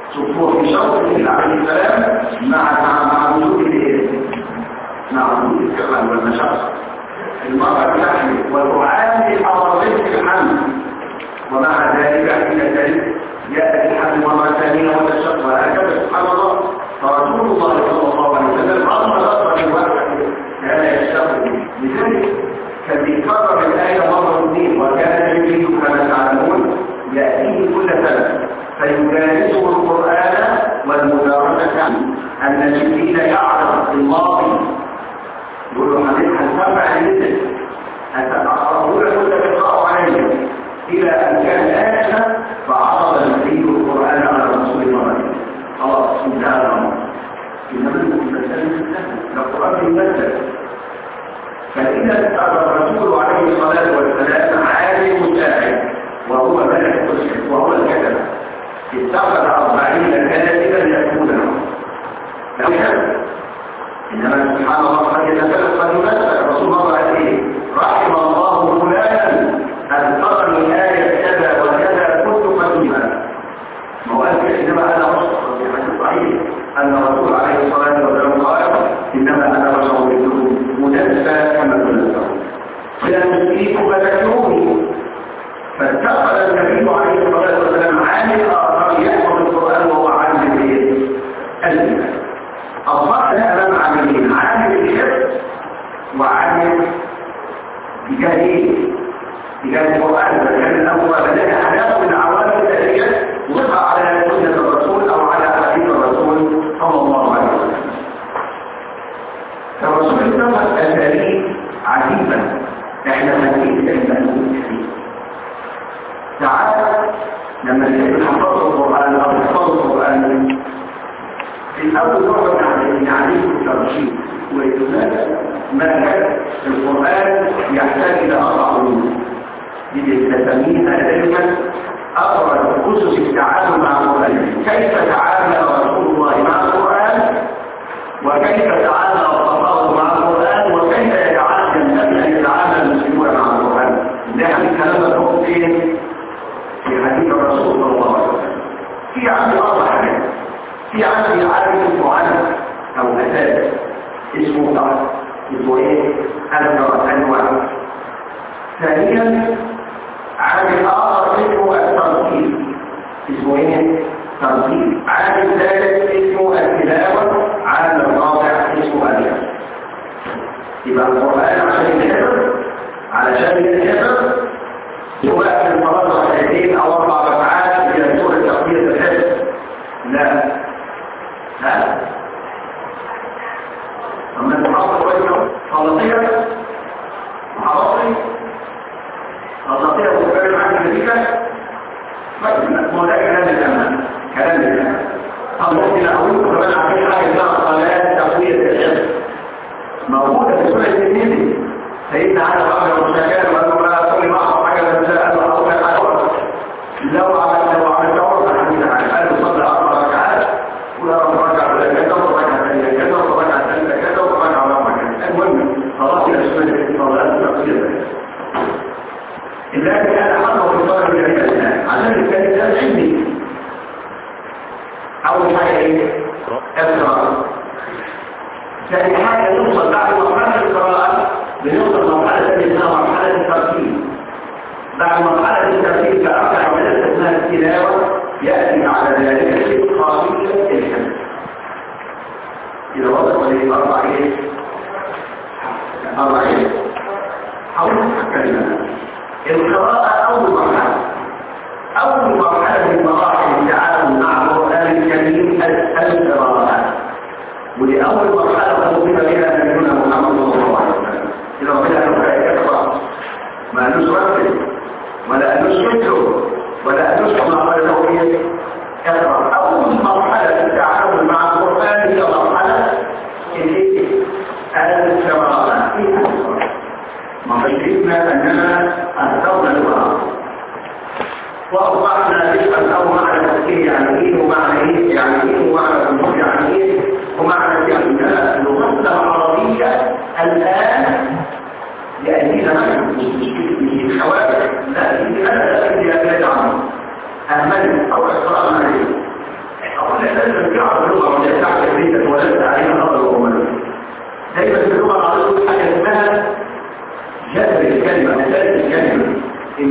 شوفوا في شرط عليه السلام مع مع وجود الايه مع وجود الكمال والمشقه المرأة تحمل وتعاني حرارة الحمل ومع ذلك حين ذلك يأتي الحمل مرة ثانية وتشق وهكذا سبحان الله فرسول الله صلى الله عليه وسلم عظم الأصل الواحد كان يشتغل لذلك كان بيكرر الآية مرة واثنين وكان جبريل كما تعلمون يأتيه كل سنة فيدارسه القرآن والمدارسة أن جبريل يعرف الماضي يقول له حضرتك هنسمع جدا هتقرأه لك وانت تقرأه عليه إلى أن كان آخر فعرض النبي القرآن على رسول الله خلاص انتهى الأمر إنما المسلم القرآن يمثل فإذا الرسول عليه الصلاة والسلام عالم مساعد وهو ملك مسلم وهو الكتب اتخذ أربعين كاتبا يكونه إنما سبحان الله قد يتكلم قد يمثل الرسول الله عليه رحم الله فلانا أذكرني آية كذا وكذا كنت قديما ما هو قال إنما أنا بشر في حديث صحيح أن الرسول عليه الصلاة والسلام قال إنما أنا بشر مثلكم مدسى كما تنسون فلا تسكيكم فتكروني فاتخذ النبي عليه الصلاة والسلام عامل آخر يحفظ القرآن وهو عامل به الإيمان أصبحنا أمام عاملين عامل الحفظ وعامل بجاهين بجاه القرآن فكان الأول بدأ حداث من عوامل التاريخ وقع على سنة الرسول أو على حديث الرسول صلى الله عليه وسلم فالرسول اتخذ أساليب عجيبة احنا هنجيب كلمة كثير تعالى لما الإنسان حفظ القرآن أو يحفظ القرآن في أول مرة من عليكم الترشيد وإذن ما كان القرآن يحتاج إلى أربع علوم دي تسميها دائما أبرز أسس التعامل مع القرآن كيف تعامل رسول الله مع القرآن وكيف تعامل الصحابة مع القرآن وكيف يتعامل أن يتعامل المسلمون مع القرآن ده الكلام ده فين في حديث الرسول صلى الله عليه وسلم في عندي أربع حاجات في عندي عالم معين أو أساس اسمه طبعا اسمه ايه؟ أنواع أنواع ثانيا عامل آخر اسمه التنظيم اسمه ايه؟ تنظيم عامل ثالث اسمه التلاوة عامل رابع اسمه الياس يبقى القرآن عشان يتحفظ علشان يتحفظ سواء في الفرض ركعتين او اربع ركعات الى سورة تقدير الحفظ لا ها اما المحافظة كويسة خلاصية محافظة خلاصية وكبير معاك نتيجة ما ده كلام الأمان كلام الأمان طب ممكن أقول كمان عارفين حاجة اسمها صلاة تقوية الحفظ موجودة في سورة الترمذي سيدنا علي رضي الله عنه وقال له كل ما أعطى حاجة لله قال له أعطى حاجة لو عملت لو عملت عمر حديث عن قال له صلى أربع ركعات ولا أربع ركعات كذا وركعة ثانية كذا وركعة ثالثة كذا وركعة رابعة المهم صلاة الأسود صلاة تقوية لكن أنا حطه في صلاة الجنة عشان الكلمات عندي أول حاجة إيه؟ القراءة ثاني حاجة نوصل بعد مرحلة القراءة بنوصل مرحلة ثانية اسمها مرحلة الترتيب بعد مرحلة الترتيب كأربع عمليات اسمها التلاوة يأتي بعد ذلك شيء خاصية الحفظ إذا وصل إليه أربع إيه؟ أربع إيه؟ حول كلمات القراءة أول مرحلة أول مرحلة من مراحل التعامل مع القرآن الكريم القراءة ودي أول مرحلة تقوم بها نبينا محمد صلى الله عليه وسلم إذا ربنا كان يقرأ ما قالوش رتب ولا قالوش فكره ولا قالوش ما قال له إيه اقرأ أول مرحلة في التعامل مع القرآن هي مرحلة الإيه؟ القراءة ما فكرنا أننا أهدرنا القرآن وأصبحنا نسأل أو معنى تفكير يعني إيه ومعنى إيه يعني إيه ومعنى تنظر يعني إيه ومعنى يعني لا لغتنا العربية الآن يأتينا من الحوادث لا يأتي أنا لا أجري أبدا عنه أهمل أو إحترام عليه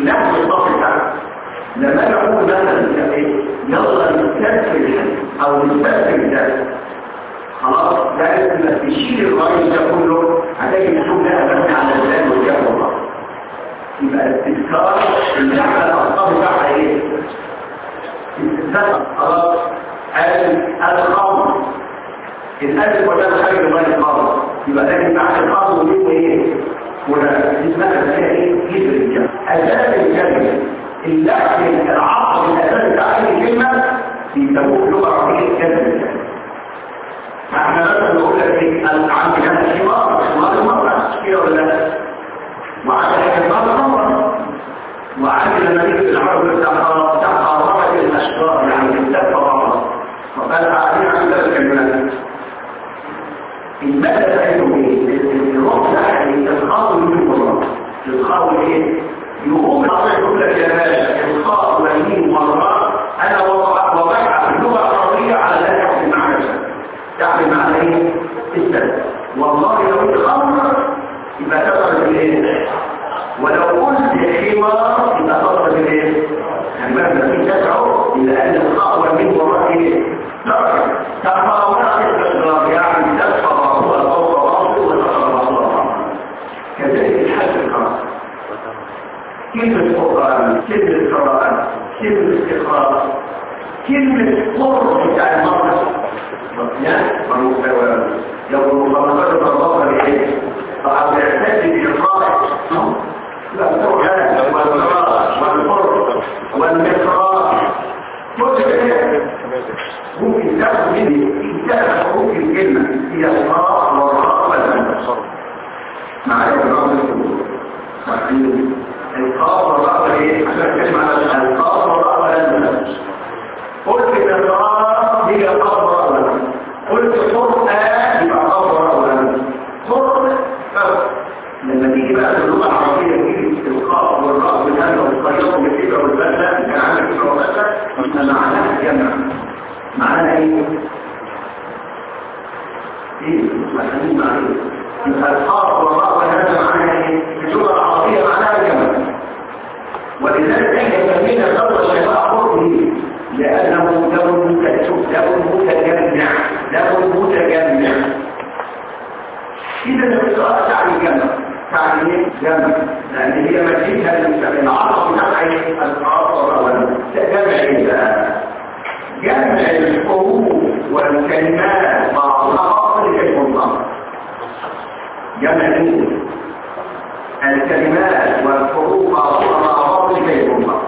اللحم الصافي بتاعها لما نقول مثلا ايه يلا نستثمر او نستثمر ده خلاص ده لما تشيل الرئيس ده كله هتلاقي الحمد لله مبني على الزاد والجاه والله يبقى التذكار اللحمه الاصطاب بتاعها ايه؟ التذكار خلاص الخمر الألف وده خارج الله الخمر يبقى ده يبقى الخمر وليه ايه؟ ولا اسمها فيها ايه؟ جسر الجنة أساس الكلمة اللحم العصر الأساس بتاع أي كلمة يسموه لغة عربية كلمة الكلمة احنا مثلا نقول لك ايه عندي هذا الحوار حوار المرة كده ولا لا؟ وعندي حوار المرة وعندي لما نيجي في العرب تحررت الأشجار يعني تتدفى بعضها وقال قاعدين عن ذلك الكلمات المادة بتاعتهم ايه؟ الروح ده الخاء من مرة الخاء ايه؟ يقوم العصر يقول لك يا باشا الخاء والميم مرات انا وضعها في اللغة العربية على ذلك يحمل معنى يحمل معنى ايه؟ السبب والله لو انت خمر يبقى تقرا بالايه؟ ولو قلت حمار يبقى تقرا بالايه؟ المبنى فيه تدعو الى ان الخاء والميم مرات ايه؟ تقرا تقرا الاستقرار يعني تدفع بعضها فوق بعض وتقرا بعضها بعض كذلك الحج الخاص كلمة قرآن كلمة قرآن كلمة استقرار كلمة قرب بتاع المرة يوم رمضان الرمضان الايه طبعا بيعتد بالقاء لا التوحيد والمراج والقرب والمقرار كل كده ممكن تاخد مني ثلاث حروف الكلمه هي الراء والراء والهمزه معايا الراء صحيح القاف والراء ايه عشان اتكلم على القاف والراء والهمزه قلت الراء هي القاف والراء والهمزه قلت قرآن يبقى قاف والراء والهمزه قرآن لما تيجي بقى في اللغه العربيه تيجي القاف والراء والهمزه والطريقه والكبره والفتله كان عندك كبره وفتله يبقى معناها جمع معناها ايه؟ ايه؟ محلين معنى يبقى القاف والراء والهمزه معناها ايه؟ في اللغه العربيه معناها جمع ولذلك احنا سمينا قول الشيطان قربه لانه دم متجمع دم متجمع دم متجمع إذا الإسراء تعني جمع تعني ايه؟ جمع لأن هي مجيئة العرب بتاعها ايه؟ العرب ولا جمع ايه بقى؟ جمع الحروف والكلمات بعضها لكي تنظم جمع ايه؟ الكلمات والحروف بعضها بعضها لكي تنظم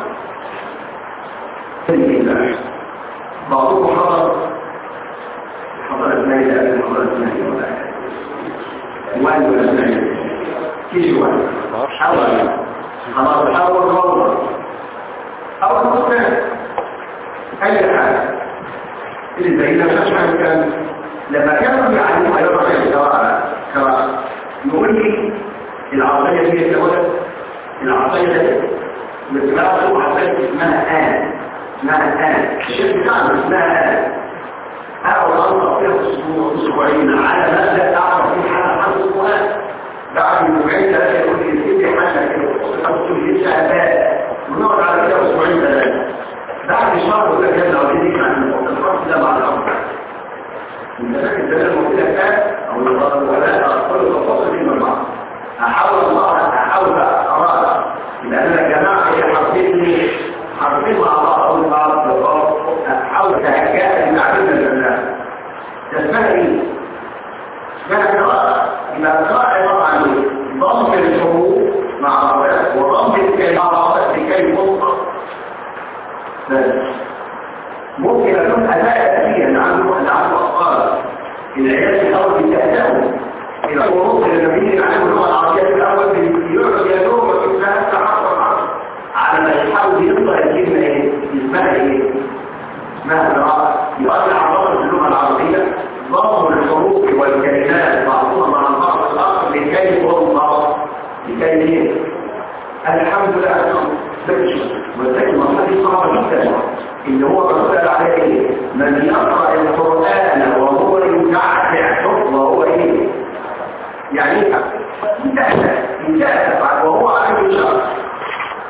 بعضهم حضر حضر الميلة حضر الميلة ولا وان ولا اثنين كيش وان حول خلاص حول روضة او المصنع اي حاجة اللي زينا مش حاجة كان لما كانوا يعلموا على الرجل سواء سواء يقول لي العصاية هي الولد العصاية ده بتبقى عصاية اسمها آن اسمها آن الشيء بتاعنا اسمها آن أو أنت فيها أسبوعين على مبدأ تعرف في حالة حال أسبوعين بعد أسبوعين ثلاثة يقول لي سيدي حالة كده تقول لي لسه أباء ونقعد على كده أسبوعين ثلاثة بعد شهر يقول لك يلا وديك عن الفرق ده بعد الأمر انت فاكر ده لما قلت لك او ولا اقول التفاصيل دي من بعض احاول الله احاول اراد لان الجماعه هي حرفين حرفين مع بعض بعض احاول تهجئ المعرفه لله ده اسمها ايه؟ اسمها قراءه يبقى القراءه عباره عن ايه؟ ضم الحروف مع بعضها وضم الكلمات لكي تنطق بس ممكن اكون اداء فيها اللي عنده اللي عنده اطفال العيال الاول بتهتم الحروف اللي بيجي يعلموا اللغه العربيه في الاول بيقعد يا دوب يتفهم تحرك على ما يحاول يطلع الكلمه ايه اسمها ايه اسمها قراءه يؤدي عباره اللغه العربيه ضم الحروف والكلمات بعضها مع البعض الاخر لكي تنطق لكي ايه الحمد لله والذكر مرحله صعبه جدا اللي هو مسؤول عليه من يقرأ القرآن وهو يتعتع حكم وهو ايه يعني يتأسف يتأسف وهو عليه شرط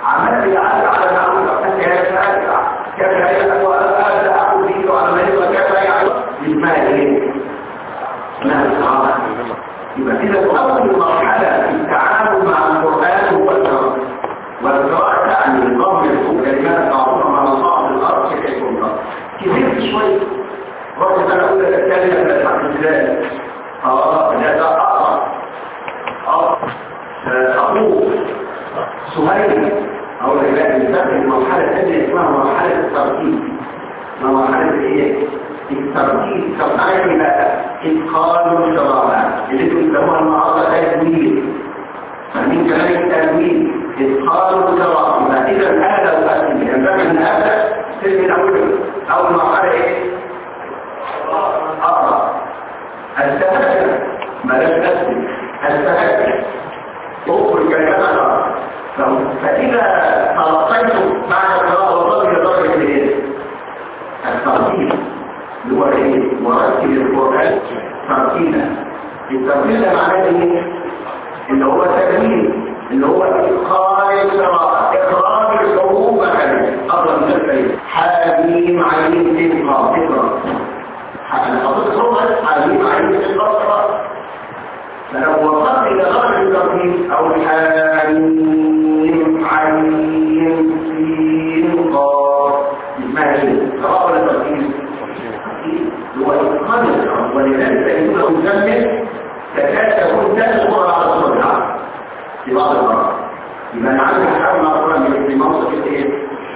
عمال يعلق على معلومة كيف أدفع كيف يدفع وأبدأ أعود فيه وعلى مريض وكيف يعلق اسمها إيه؟ اسمها الصلاة يبقى كده أول مرحلة في التعامل مع القرآن هو القراءة والقراءة تعني الضم الكلمات معروفة مع صعب الأرض كيف يكون كبرت شوية رحت أنا أقول لك الكلمة من الحمد لله اه لا ده أقرأ اه أبوه سهيل أو لا نستخدم المرحلة الثانية اسمها مرحلة الترتيب مرحلة إيه؟ الترتيب ترتيب إلى إتقان الشرائع اللي انتم بتسموها النهارده تدوين فمن كلام التدوين إتقان الشرائع إذا هذا الأسم ينبغي أن هذا سلم الأول أول مرحلة إيه؟ أقرأ التهجد بلاش أسم التهجد أخرج كلمات فإذا تلقيتم بعد قراءة وصل إلى درجة إيه؟ الترتيب اللي هو إيه؟ مرتب القرآن ترتيبا الترتيب ده معناه إيه؟ اللي هو تجميل اللي هو إتقان القراءة إخراج الحروف مكانها أفضل من ذلك حاميم عين تقرأ تقرأ أنا حطيت صورة حاميم عين تقرأ فلو وصلت إلى درجة الترتيب أو حاميم عين سين قاف اسمها ايه؟ قراءة ولا ترتيب؟ هو إتقان القراءة ولذلك يكون مسمى تكاد تكون ثالث مرة على صورة العرب في بعض المرات يبقى أنا عندي حاجة مقرأة في منصب إيه؟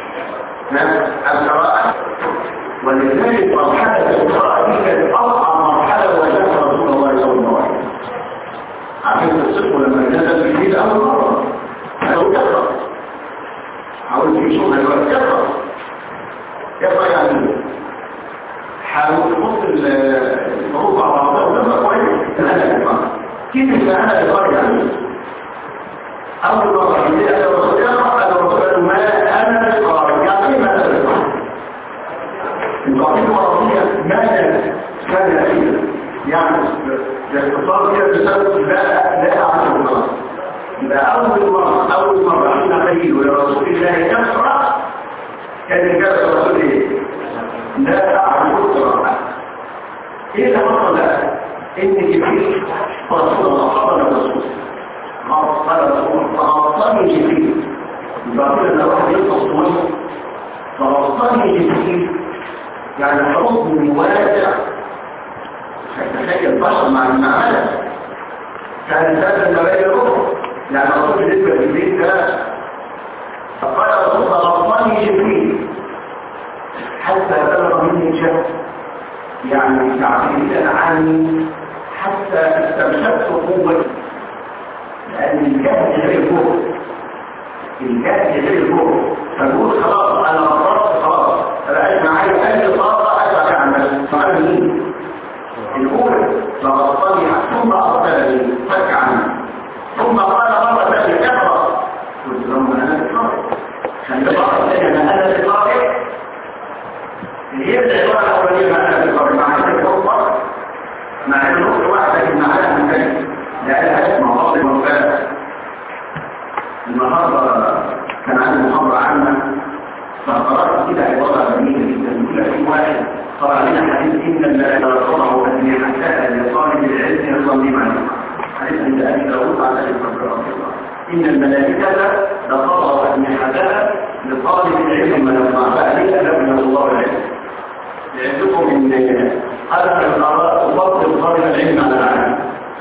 القراءة ولذلك مرحلة القراءة دي كانت أصعب مرحلة وجدها رسول الله صلى الله عليه وسلم عشان تصدقوا لما نزل في الجيل أول مرة قالوا يقرأ عاوز يشوف الوقت يقرأ يقرأ يعني حاول تحط الحروف على بعضها وتبقى كويس انا يقرأ كيف إذا أنا يقرأ يعني أول مرة إذا أنا الرسول يقرأ أنا الرسول قال ما أنا القارئ يعني ما أنا القارئ التعطيل العربية ماذا كان فيها يعني الاختصار كده بسبب لا لا أعرف النص يبقى أول مرة أول مرة عندنا خيل ولرسول الله يقرأ كان جالس الرسول إيه؟ لا أعرف القراءة إيه اللي حصل ده؟ إن جبريل رسول الله قبل الرسول قال رسول فأعطاني جبريل يبقى كده إن واحد يلقى صوته فأعطاني جبريل يعني حكم واسع تخيل البشر مع المعاملة كان هذا المبادئ الأخرى يعني رسول بالنسبة للبيت ده فقال رسول غلطاني جبريل حتى بلغ مني شك يعني تعبير عني حتى استمشت قوتي لأن الجهد غير فوق الجهد غير فوق فنقول خلاص أنا قررت خلاص فبقاش معايا أي طاقة أدفع عن سؤال مين؟ الأولى فغطاني ثم أرسلني فك عني ثم قال مرة ثانية اقرأ قلت لهم أنا القارئ كان يقرأ ثانية أنا القارئ يبدأ الورقة الأولية ما أنا القارئ مع ذلك هو القارئ مع أن النقطة واحدة لكن معاها من ثاني لأنها اسمها فضل المنفذ النهارده كان عندي محاضرة عامة فقرأت كده عبارة جميلة جدا كل في واحد قرأ لنا حديث إن الملائكة تضع أجنحتها لطالب العلم يصلي عليه حديث عند أبي داود على ذلك إن الملائكة لتضع أجنحتها لطالب العلم من يصنع فأليس لم الله العلم لعندكم إن خلق الآراء تفضل طالب العلم على العالم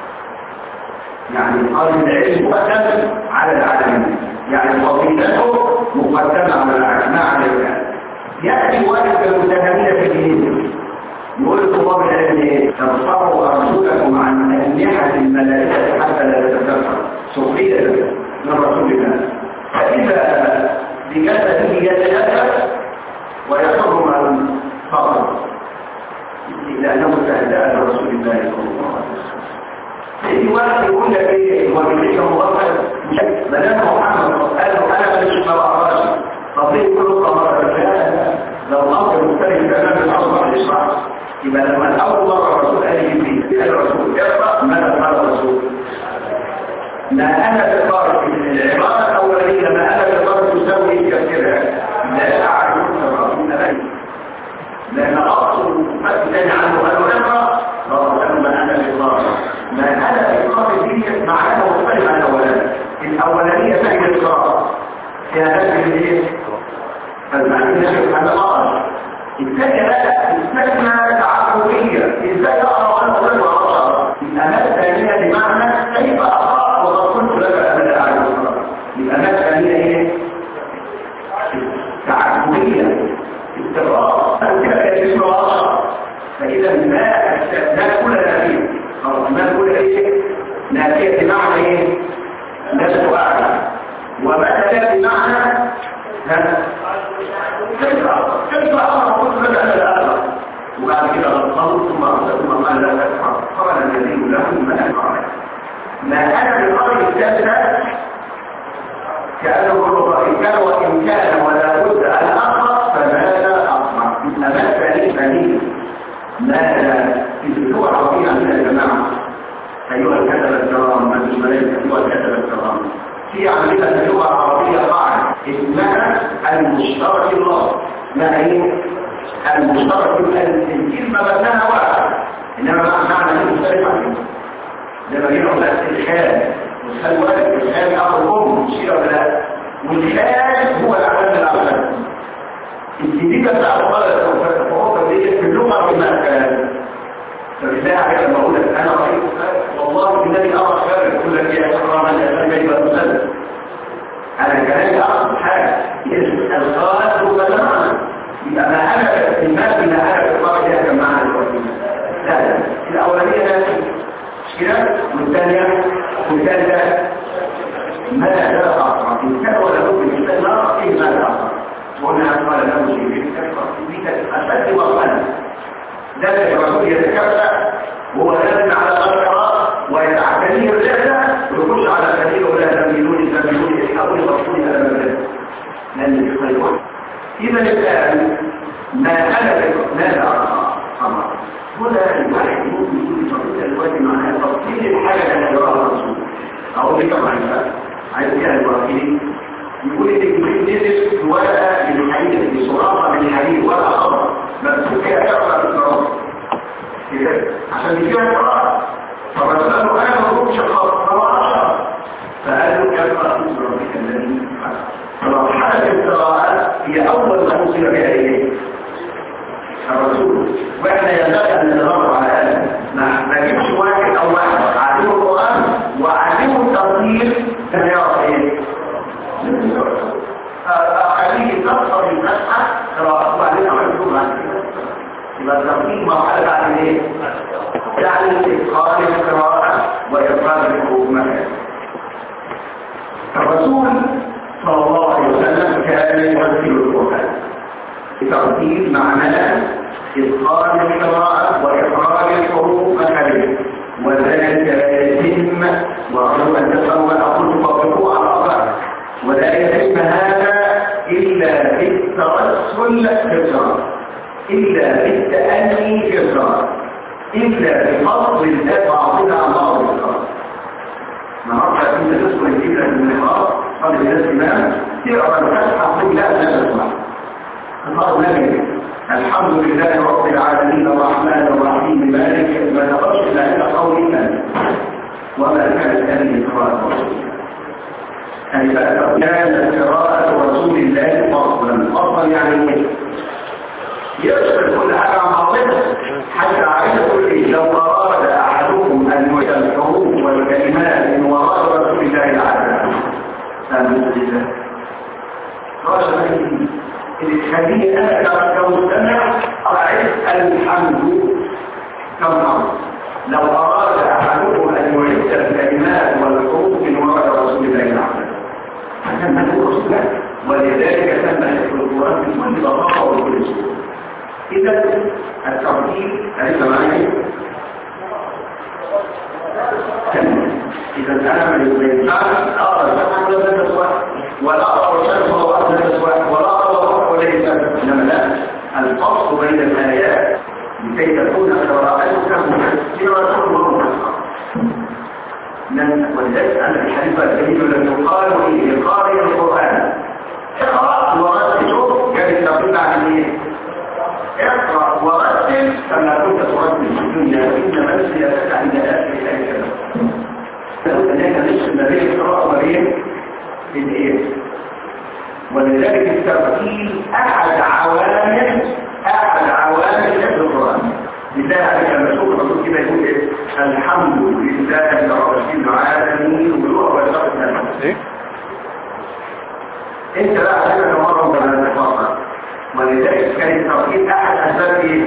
يعني طالب العلم مقدم على العالمين يعني فضيلته مقدمة على العالم ما على العالم يأتي واحد المتهمين في الدين يقول لطلاب العلم ايه تبصروا ارسلكم عن أجنحة الملائكة حتى لا تتكفر سخرية من رسول الله فإذا بجسده يتأثر ويصر من فقط لأنه استهداء رسول الله صلى الله عليه وسلم في واحد يقول لك ايه هو بيجي مغفل ما دام محمد قال له انا مش ما بعرفش طب ليه كل قمر لا لو امر مختلف تماما اصبح الاشراع يبقى لما اول مره الرسول قال لي فيه قال الرسول اقرا ماذا قال الرسول ما أنا بقارئ العبارة الأولية ما أنا بقارئ تساوي كثيرها لا أعرف التراث أبدا لأن أصل مثلا عنه أنه يقرأ فقالوا ما أنا بقارئ ما أنا بقارئ دي معناها مختلف عن الأولانية الأولانية فهي القراءة فيها هذه الإيه؟ فالمعنى يجب أن أقرأ الثانية بقى استثنى تعقلية ازاي اقرا وانا غير اقرا الامات الثانية بمعنى كيف اقرا وقد قلت لك انا اعلم القراءة الامات الثانية ايه؟ تعقلية القراءة كده اسمه اقرا فاذا ما ما كل نافية خلاص ما كل ايه؟ نافية بمعنى ايه؟ لست اعلم ومثلا بمعنى ها كيف كيف أمر قلت لك أنا لا أقرأ وبعد كده غلطان ثم ثم قال لا تفعل قال النبي له ما أفعل ما أنا بقدر الثالثة كأنه قل كان وإن كان ولا بد أن أقرأ فماذا أصنع أما ثاني ثاني ماذا في اللغة العربية عندنا يا جماعة أيها الكتبة الكرام من الملائكة أيها الكتبة الكرام في عندنا في اللغة العربية قاعدة اسمها المشترك الله ما هي المشترك الكلمة مبناها واحد إنما معنى مختلف عنه لما يقول لك الخال والخال والد الخال أخو أم شيء ولا لا والخال هو العمل الأعلى الجديدة بتاع الغلط فهو دي في اللغة بما كان فبالله عليك لما أقول لك أنا رأيت والله إنني أرى خير يقول لك يا حرام أن كيف أسلم أنا كلامي أقصد حاجة الخال هو معنى يبقى ما أنا في المال بما أنا في الطاقة دي كم معنى الوكيل لا لا الأولانية لا مش كده والثانية والثالثة ما لا أقصد الإنسان ولا بد الإنسان لا أقصد ما لا أقصد وقلنا قال له شيء في أشد وصلا ده الرسول يتكفى وهو لازم على القراءة ويتعكنيه الرحلة ويخش على كثير ولا تميلون تميلون يحاول يوصلني على مبادئ لأن الخير إذا الآن ما أنا ماذا أمر هنا الواحد ممكن يكون طريقة الوجه معناها تفصيل الحاجة التي يراها الرسول أقول لك معنا عايز كده الوكيل يقول إن الجبريل نزل ورقة من الحديد بصرافة من الحديد ورقة خضراء مكتوب فيها كفرة في الصرافة كده عشان يجيبها القراءة فالرسول قال له أنا ما بقولش القراءة فقال له كفرة في صرافك الذي فمرحلة القراءة هي أول ما أوصل بها إليه الرسول وإحنا ينبغي أن نتدرب على هذا ما نجيبش واحد أو واحد عالمه القرآن وعالمه التطهير كان يعرف إيه أخليه تقصر المسحة قراءة وبعدين أعمل كل عن كده يبقى التطهير مرحلة بعد إيه؟ يعني إتقان القراءة وإتقان الحروف مثلا الرسول صلى الله عليه وسلم كان يرتل القرآن الترتيب معناه إتقان القراءة وإخراج الحروف مثلا وذلك لا يتم وأرجو أن تفهموا ما أقول تطبقوا على أربعة ولا يتم هذا إلا بالتوسل في القراءة إلا بالتأني في القراءة إلا بفضل الأفعال عن بعض القراءة النهارده انت تدخل الفكره من النهار قبل الامام تقرا الفتحه تقول لا لا تسمع الله نبي الحمد لله رب العالمين الرحمن الرحيم مالك ما نقص الا الى قول ايمان وما كانت هذه قراءه رسول الله كانت قراءه رسول الله فضلا فضلا يعني ايه يصل كل حاجه عن بعضها حتى عايز تقول لي لو اراد احدكم ان يعيد الحروف والكلمات من وراء رسول الله العالم امين بالله قال اللي تخليني انا كمستمع اعد الحمد كم مره لو اراد احدكم ان يعيد الكلمات والحروف من وراء رسول الله العالم عشان ما تقول رسول الله ولذلك تم حفظ القران بكل بساطه وبكل سهوله إذا الترتيب أليس معي إذا أنا من الإنسان أرى الفتح ولا تدرس واحد ولا أرى الشمس ولا تدرس واحد ولا أرى الروح وليس إنما لا الفصل بين الآيات لكي تكون قراءتك مفسرة ومفسرة ولذلك أنا الحديث الدنيا وإنما السياسة عند آخر الأيام لو أنك نصف ما بين القراءة وما بين الإيه ولذلك الترتيب أحد عوامل أحد عوامل حفظ القرآن لذلك لما نشوف الرسول كده يقول إيه الحمد لله رب العالمين ويقف ويشرح الناس ايه انت بقى عشان مرة ولا تفاصل ولذلك كان الترتيب أحد أسباب إيه؟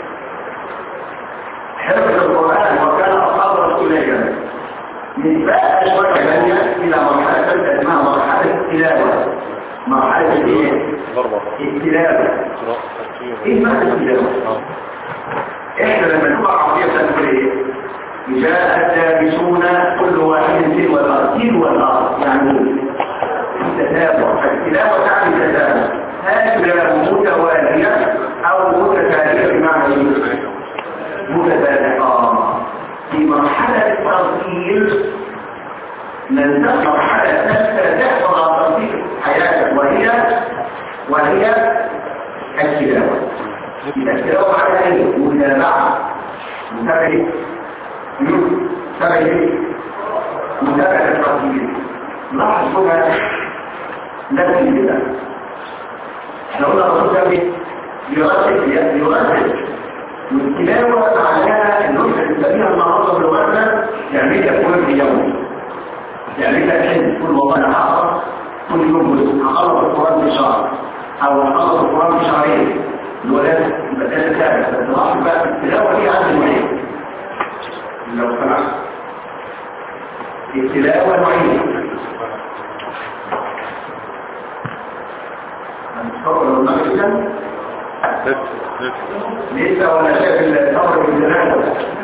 حفظ القرآن وكان أصحاب رسول الله من بقى شوية ثانية إلى مرحلة ثالثة اسمها مرحلة التلاوة مرحلة الايه؟ ضربة التلاوة قراءة ترتيب ايه معنى التلاوة؟ اه احنا لما نبقى عربية بنقول ايه؟ جاء الدابسون كل واحد تلو الأرض تلو الأرض يعني التتابع التلاوة تعني التتابع هذا متوالية أو متتالية بمعنى ايه؟ متتالية آه في مرحلة الترتيب ننتقل مرحلة ثالثة تحفظ على ترتيب حياتك وهي وهي التلاوة التلاوة على ايه؟ متابعة متابعة ايه؟ متابعة ايه؟ متابعة الترتيب لاحظ هنا نفسي كده احنا قلنا الرسول ده ايه؟ يرتب يرتب والتلاوة معناها النسخة الإسلامية النهارده بالوزن يعملها كل يوم يعملها حلم كل والله أنا هقرأ كل يوم جزء هخلص القرآن في شهر أو هخلص القرآن في شهرين الولاد يبقى ده ثابت بس لاحظ بقى التلاوة دي عندي نوعين لو سمحت التلاوة نوعين هنتصور لو نقل لف لف لسه ولا شاف الامر بالجنازه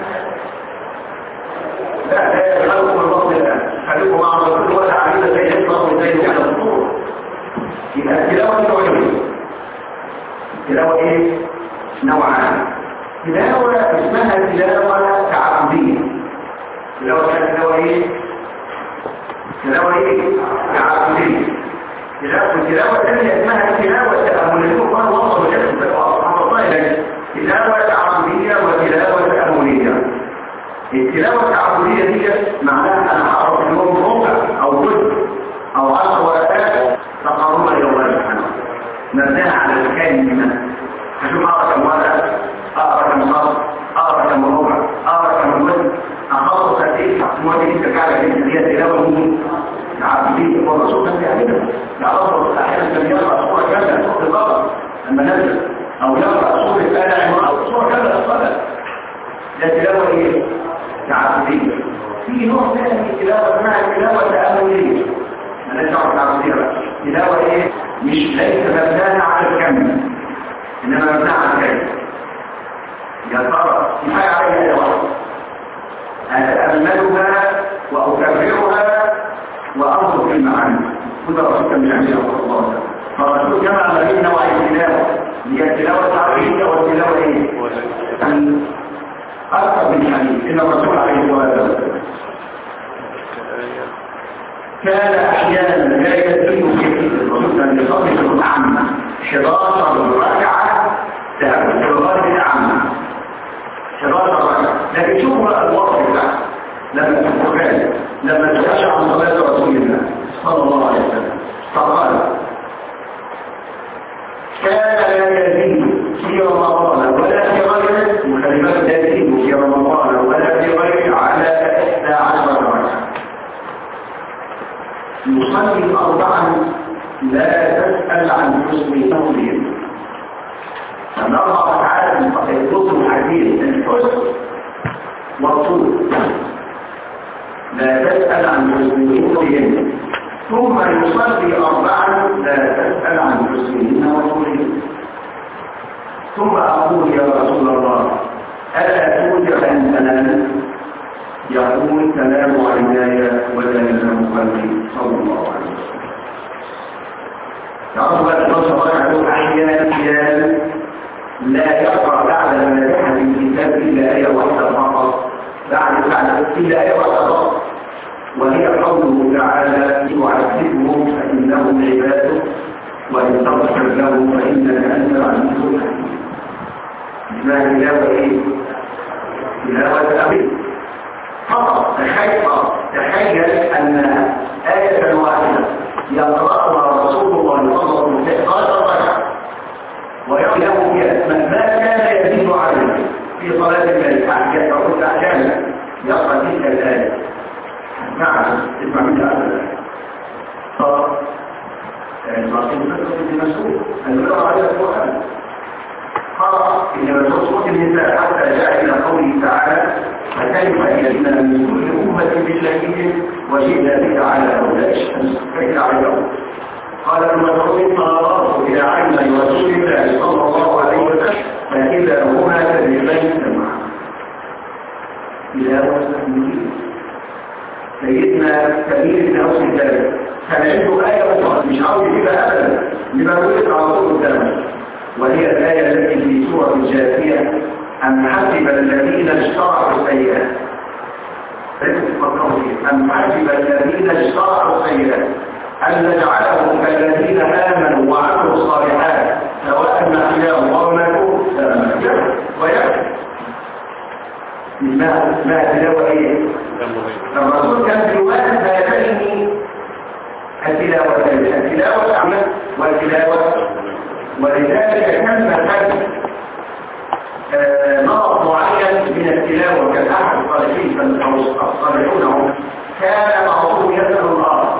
لا لا يخلقوا البطن الان خليكم مع الرسول ولا عميده زي البطن زي على الطول يبقى التلاوه نوعين التلاوه ايه نوعان تلاوه اسمها تلاوه تعبديه تلاوه اسمها تلاوه ايه تلاوه ايه تعبديه تلاوه التلاوه الثانيه اسمها تلاوه تامليه وقال وصل وجدت سبحان الله إليك تلاوة تعبدية وتلاوة تأملية التلاوة التعبدية دي معناها أنا هقرأ في اليوم ربع أو جزء أو عشر ورقات تقربا إلى الله سبحانه مبناها على الكلمة هشوف أقرأ كم ورقة أقرأ كم صف أقرأ كم ربع أقرأ كم جزء أخلص قد إيه المواد دي ترجع لك أنت هي تلاوة مين؟ تعبدية والرسول كان بيعملها يعرفوا أحيانا كان يقرأ صورة كاملة صورة البقرة لما نزل او يقرأ سورة آل عمران او سورة كاملة الصلاة ده تلاوة ايه؟ تعبدية في نوع ثاني من التلاوة اسمها تلاوة تأملية مالهاش دعوة تعبدية بقى تلاوة ايه؟ مش ليس مبناها على الكم انما مبناها على الكم يا ترى في حاجة عليها يا واحد أتأملها وأكررها وأنظر في المعاني وده رسول كان بيعملها صلى الله عليه وسلم فالرسول جمع ما بين نوع التلاوة هي التلاوة التعبدية والتلاوة ايه؟ أن أكثر من حديث إن الرسول عليه الصلاة والسلام كان أحيانا لا يزيد في الرسول كان يصلي في العامة 11 ركعة في الغالب العامة 11 ركعة لكن شوفوا بقى الوقت بتاعه لما تفكر لما تخشى عن صلاة رسول الله صلى الله عليه وسلم فقال كان لا يزيد في رمضان ولا في غيره وكلمات لا يزيد في رمضان ولا في غيره على إحدى عشر ركعة يصلي أربعا لا تسأل عن حسن توليهم أن أربع ركعات يطلب الحديث الحسن والطول لا تسأل عن حسن توليهم ثم يصلي أربعا لا تسأل عن حسنهن وطولهن ثم أقول يا رسول الله ألا توجد أن تنام يقول تنام عيناي ولا ينام قلبي صلى الله عليه وسلم يعرف بقى الله سبحانه أحيانا أحيانا لا يقرأ بعد الفاتحة في الكتاب إلا آية واحدة فقط بعد بعد إلا آية واحدة فقط وهي قوله تعالى يعذبهم فإنهم عباده وإن تغفر لهم فإنك أنت العزيز الحكيم ما تلاوة إيه؟ تلاوة أبي فقط تخيل تخيل أن آية واحدة يقرأها رسول الله صلى الله عليه وسلم قال الركعة ويقرأ فيها ما كان يزيد عليه في صلاة الليل يقرأ أحيانا يقرأ تلك الآية نعم اسمع من هذا المعصوم فترة مسؤول المرأة على القرآن قال إن سورة النساء حتى جاء إلى قوله تعالى فكيف إذا من كل أمة بشهيد وجئنا بك على هؤلاء الشمس كيف عليهم قال المسعود فنظرت إلى عين رسول الله صلى الله عليه وسلم فإذا هما كذبين سمع إلى وسلم سيدنا كبير بن أوس الجلال كان عنده آية أخرى مش عاوز يجيبها أبدا لما ولد على طول قدامه وهي الآية التي في سورة الجاثية أم حسب الذين اشترعوا السيئات أم حسب الذين اشترعوا السيئات أن نجعلهم كالذين آمنوا وعملوا الصالحات سواء محياهم أو ماتوا ويكفي ما ما تلاوة ايه الرسول كان في الوقت هاتين التلاوتين التلاوة العمل والتلاوة ولذلك كان محل نمط معين من التلاوة كان أحد الصالحين الصالحون كان بعضهم يسأل الله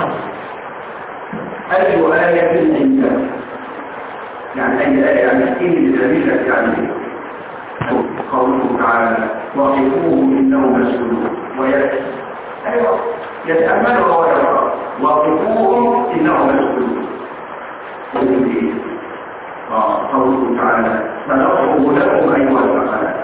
أي آية عندك يعني أي آية يعني إيه لذلك يعني قوله تعالى وقفوهم إنهم مسؤولون ويأتي أيوة يتأملوا ويقرأ وقفوهم إنهم مسؤولون ويقول قوله تعالى سنقف لكم أيها الفقراء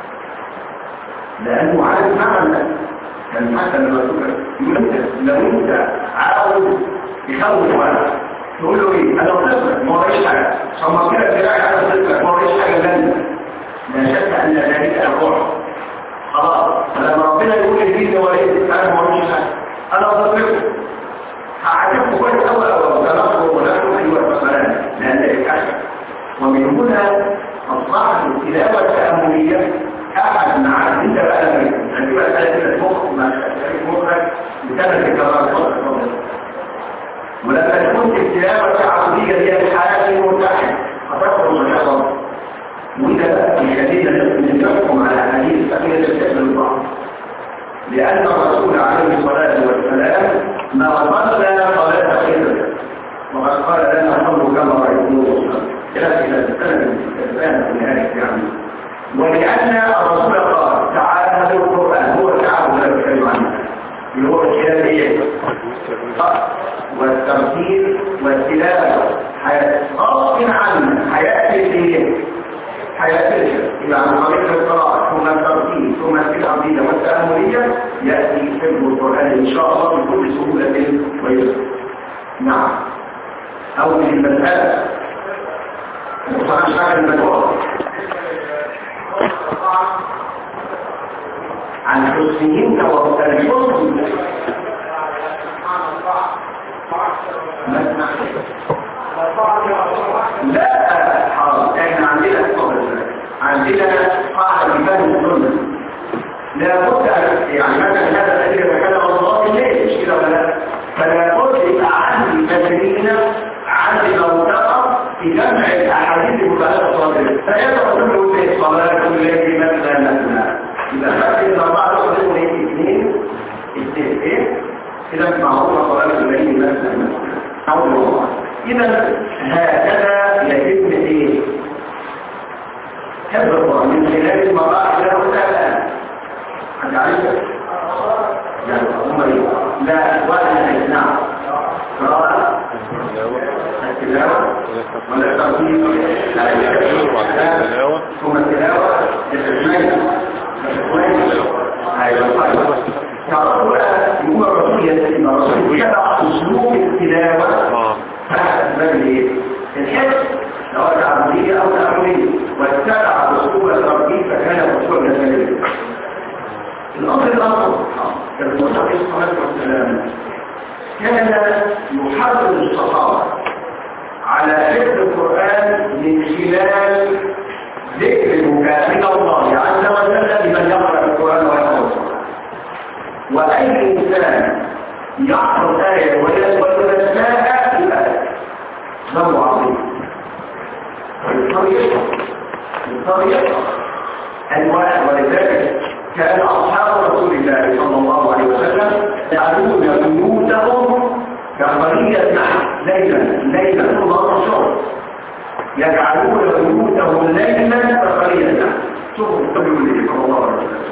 لأنه عارف معنى كان حتى الرسول يقول لو أنت عاوز يخوف واحد تقول له ايه انا طفل ما وريش حاجه ثم كده دراعي على طفلك ما وريش حاجه لازم لا شك ان ذلك الروح خلاص فلما ربنا يقول لي دي وليد انا ما وريش حاجه انا طفل هعرفه كويس قوي او تنظر ولكن ايوه الفقران لان ذلك احسن ومن هنا اصبحت التلاوه التامليه احد مع انت بقى لما تجيب مساله المخ ما مخك بتعمل تكرار ولما تكون التلاوه العربيه هي الحياه المتحده هتخرج من الحضاره وده يخلينا نحكم على حديث فقير الشيخ البعض لأن الرسول عليه الصلاة والسلام ما صلى صلاة خير وقد قال لنا صلوا كما رأيتموه إلى إلى السنة الإسلام في نهاية يعني ولأن الرسول قال تعالى هذا القرآن هو تعالى لا يتكلم عنه اللي هو الكلامية والترتيب والتلاوة غصب عن حياة الدين حياة الشيء إلى عن طريق القراءة ثم الترتيب ثم التعبيد والتأملية يأتي حفظ القرآن إن شاء الله بكل سهولة ويسر نعم أول المسألة وصنع المدور عن حسنهن والحسن لا حرام احنا عندنا عندنا قاعدة بفهم السنة لا بد يعني مثلا هذا الذي يتكلم الله الليل مش كده ولا لا فلا بد يبقى عندي تدرينا عندي منطقة في جمع الاحاديث المبالغة الصادرة فيبقى كل يوم صلاة الليل مثلا مثلا إذا خدت إلى بعض صلاة الليل اثنين اثنين ايه إذا معروفة صلاة الليل مثلا مثلا أو الله إذا هكذا يتم إيه؟ حفظ من خلال المراحل له الآن حد عارفه؟ لا هم لا ولا نعم قراءة التلاوة ولا الترتيب لا التلاوة ثم التلاوة التسمية ايوه تعرفوا يقول الرسول يتبع الرسول يتبع اسلوب التلاوة تحت اسباب الايه؟ الحفظ سواء تعبدية او تأملية واتبع اسلوب الترتيب فكان اسلوب التسمية الامر الاخر الرسول عليه الصلاه والسلام كان يحرض الصحابه على حفظ القران من خلال ذكر من الله عز وجل لمن يقرا أي إنسان يحفظ آية ويتنساها يبقى ذنب عظيم الطريقة الطريقة أنواع ولذلك كان أصحاب رسول الله صلى الله عليه وسلم يعلمون بيوتهم كقرية نحل ليلا ليلا ثم الرسول يجعلون بيوتهم ليلا كقرية نحل شوفوا النبي صلى الله عليه وسلم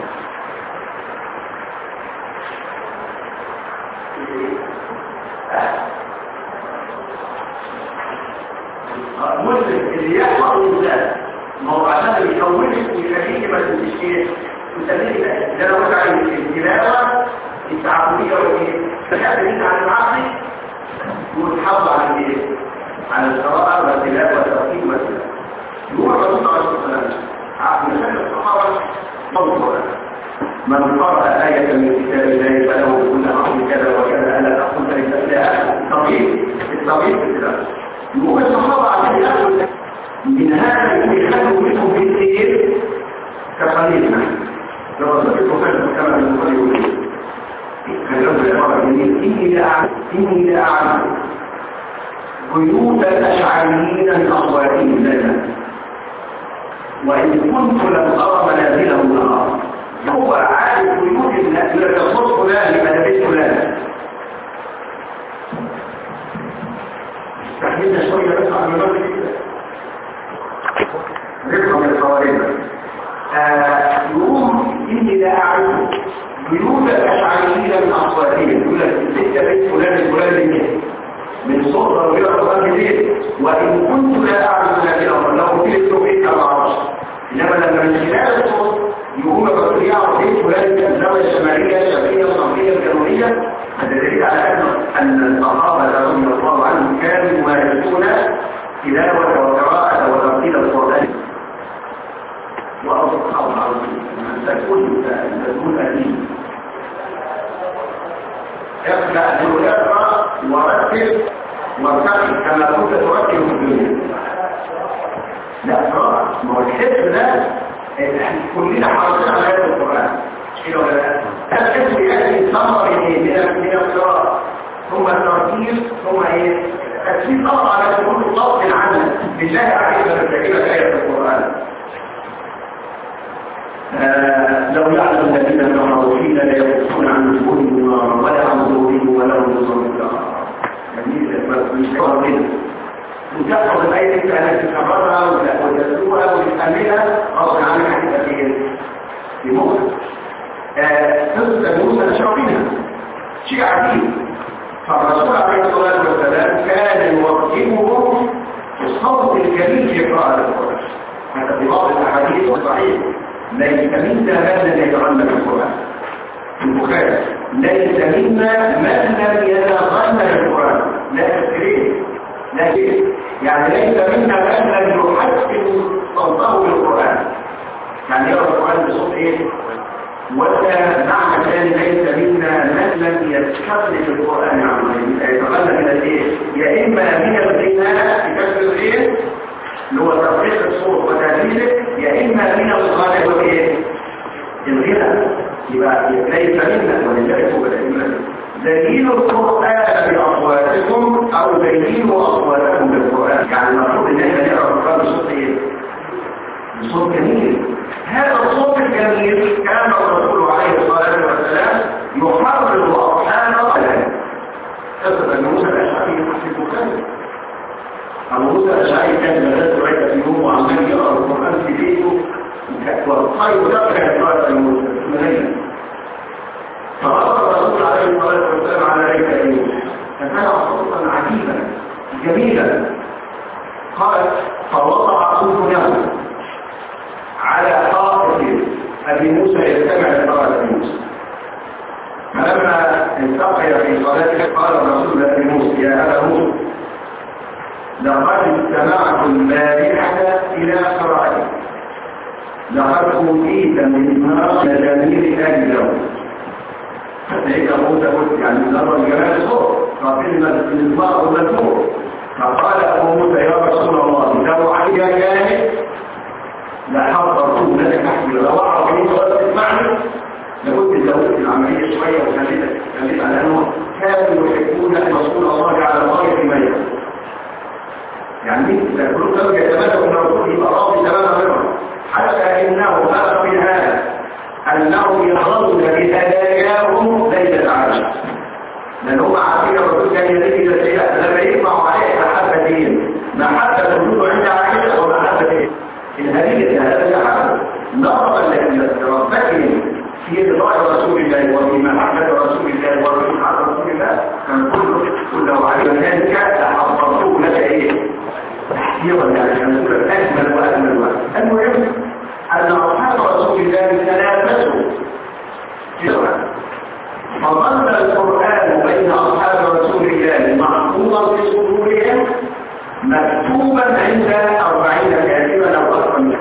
مسلم اللي يحفظ الإنسان ما هو عشان يكونك ويخليك ما تنسيش ايه تسليك ده لو وقع التلاوة التعبدية والايه تحب انت عن المعاصي وتحافظ على الايه على القراءة والتلاوة والترتيب والتلاوة يقول الرسول صلى الله عليه وسلم عبد الله الصحابة موضوع من قرأ آية من كتاب الله فله كل حرف كذا وكذا ألا تقول فليس لها طبيب الطبيب كده يقول الصحابة عشان يأخذ من هذا يخلوا منهم في السير كقليل لو رسولك وفاته كما المقال يقول كان يوم العبارة الجميل إني لا أعلم إني لا أعلم بيوت الأشعريين الأصواتين لنا وإن كنت لم أرى منازلهم نهار هو عارف بيوت الناس لا تصد فلان لمدابيت فلان استحملنا شوية بس على المنازل كده رفقا من الخوارج يقوم إني لا أعرف بيوت الأشعريين من أصواتهم يقول لك ستة بيت فلان الفلان من من صوت ربيع القرآن الليل وإن كنت لا أعرف منازلهم لو قلت له بيت أو عرش إنما لما من خلال الصوت يقوم الرسول يعرف بيت فلان من الزاوية الشمالية الشرقية الغربية الجنوبية هذا دليل على أن أن الصحابة رضي الله عنهم كانوا يمارسون تلاوة وقراءة وترتيل القرآن وأصحاب العظيم من تكون تكون أدين اقرأ اقرأ ورتب وارتقي كما كنت ترتب في الدنيا لا قراءة ما هو الحفظ ده احنا كلنا حافظين على آيات القرآن كده ولا لا؟ الحفظ يأتي ثمرة من من القراءة ثم الترتيب ثم ايه؟ تسليم طبعا على كل طرف عنه بالله عليك من تجيب آية القرآن آه لو يعلم الذين كفروا حين لا يكفون عن وجوههم النار ولا عن ظهورهم ولا هم يصرون جميل مش كوارث وتحفظ الآية انت انك تكررها وتسلوها وتتأملها غصب عنك هتبقى في في مخك قصة موسى الشعبينة شيء عجيب فالرسول عليه الصلاة والسلام كان يوقفهم الصوت الجميل في قراءة القرآن هذا في بعض الأحاديث الصحيح ليس منا من لم يتغنى بالقرآن البخاري ليس منا من لم يتغنى بالقرآن لا تفكرين لكن يعني ليس منا من لم يحسن صوته بالقرآن يعني يرى القرآن بصوت ايه ولا معنى ثاني ليس منا من لم يستخدم القرآن عن غيره يتغنى من الايه يا اما من الغناء بكسر الغير اللي هو ترقيق الصوت وتهذيبه يا اما من الغناء وايه الغنى يبقى ليس منا ولذلك هو الائمه دليل القرآن بأصواتكم أو دليل أصواتكم بالقرآن يعني المفروض إن احنا نقرأ القرآن بصوت إيه؟ بصوت جميل هذا الصوت الجميل كان الرسول عليه الصلاة والسلام يحرض أصحابه على قصة أن موسى الأشعري في البخاري أبو موسى الأشعري كان مدرسة رأيت في يوم وعمال يقرأ القرآن في بيته والطيب دفع قراءة موسى مهيئة فغضب الرسول عليه الصلاة والسلام على ذلك اليوم فكان صوتا عجيبا جميلا قال فوضع أنفه على حائط أبي موسى يستمع لقراءة موسى فلما التقي في صلاته قال الرسول لأبي موسى يا أبا موسى لقد استمعت البارحة إلى قراءتك لقد أوتيت من نار جميل أجله حتى موسى قلت يعني نظر جمال الصوت فكلمة الإنصار والمذكور فقال أبو موسى يا رسول الله لو علي جانب لحضرته لك تحمل لو أعرف أنت ولا تسمعني لقلت زودت العملية شوية وخليتك كثيرا يعني نقول اجمل واجمل واجمل المهم ان اصحاب رسول الله تنافسوا كثيرا فظل القران بين اصحاب رسول الله محفوظا في صدورهم مكتوبا عند أربعين كاتبا أو أكثر منه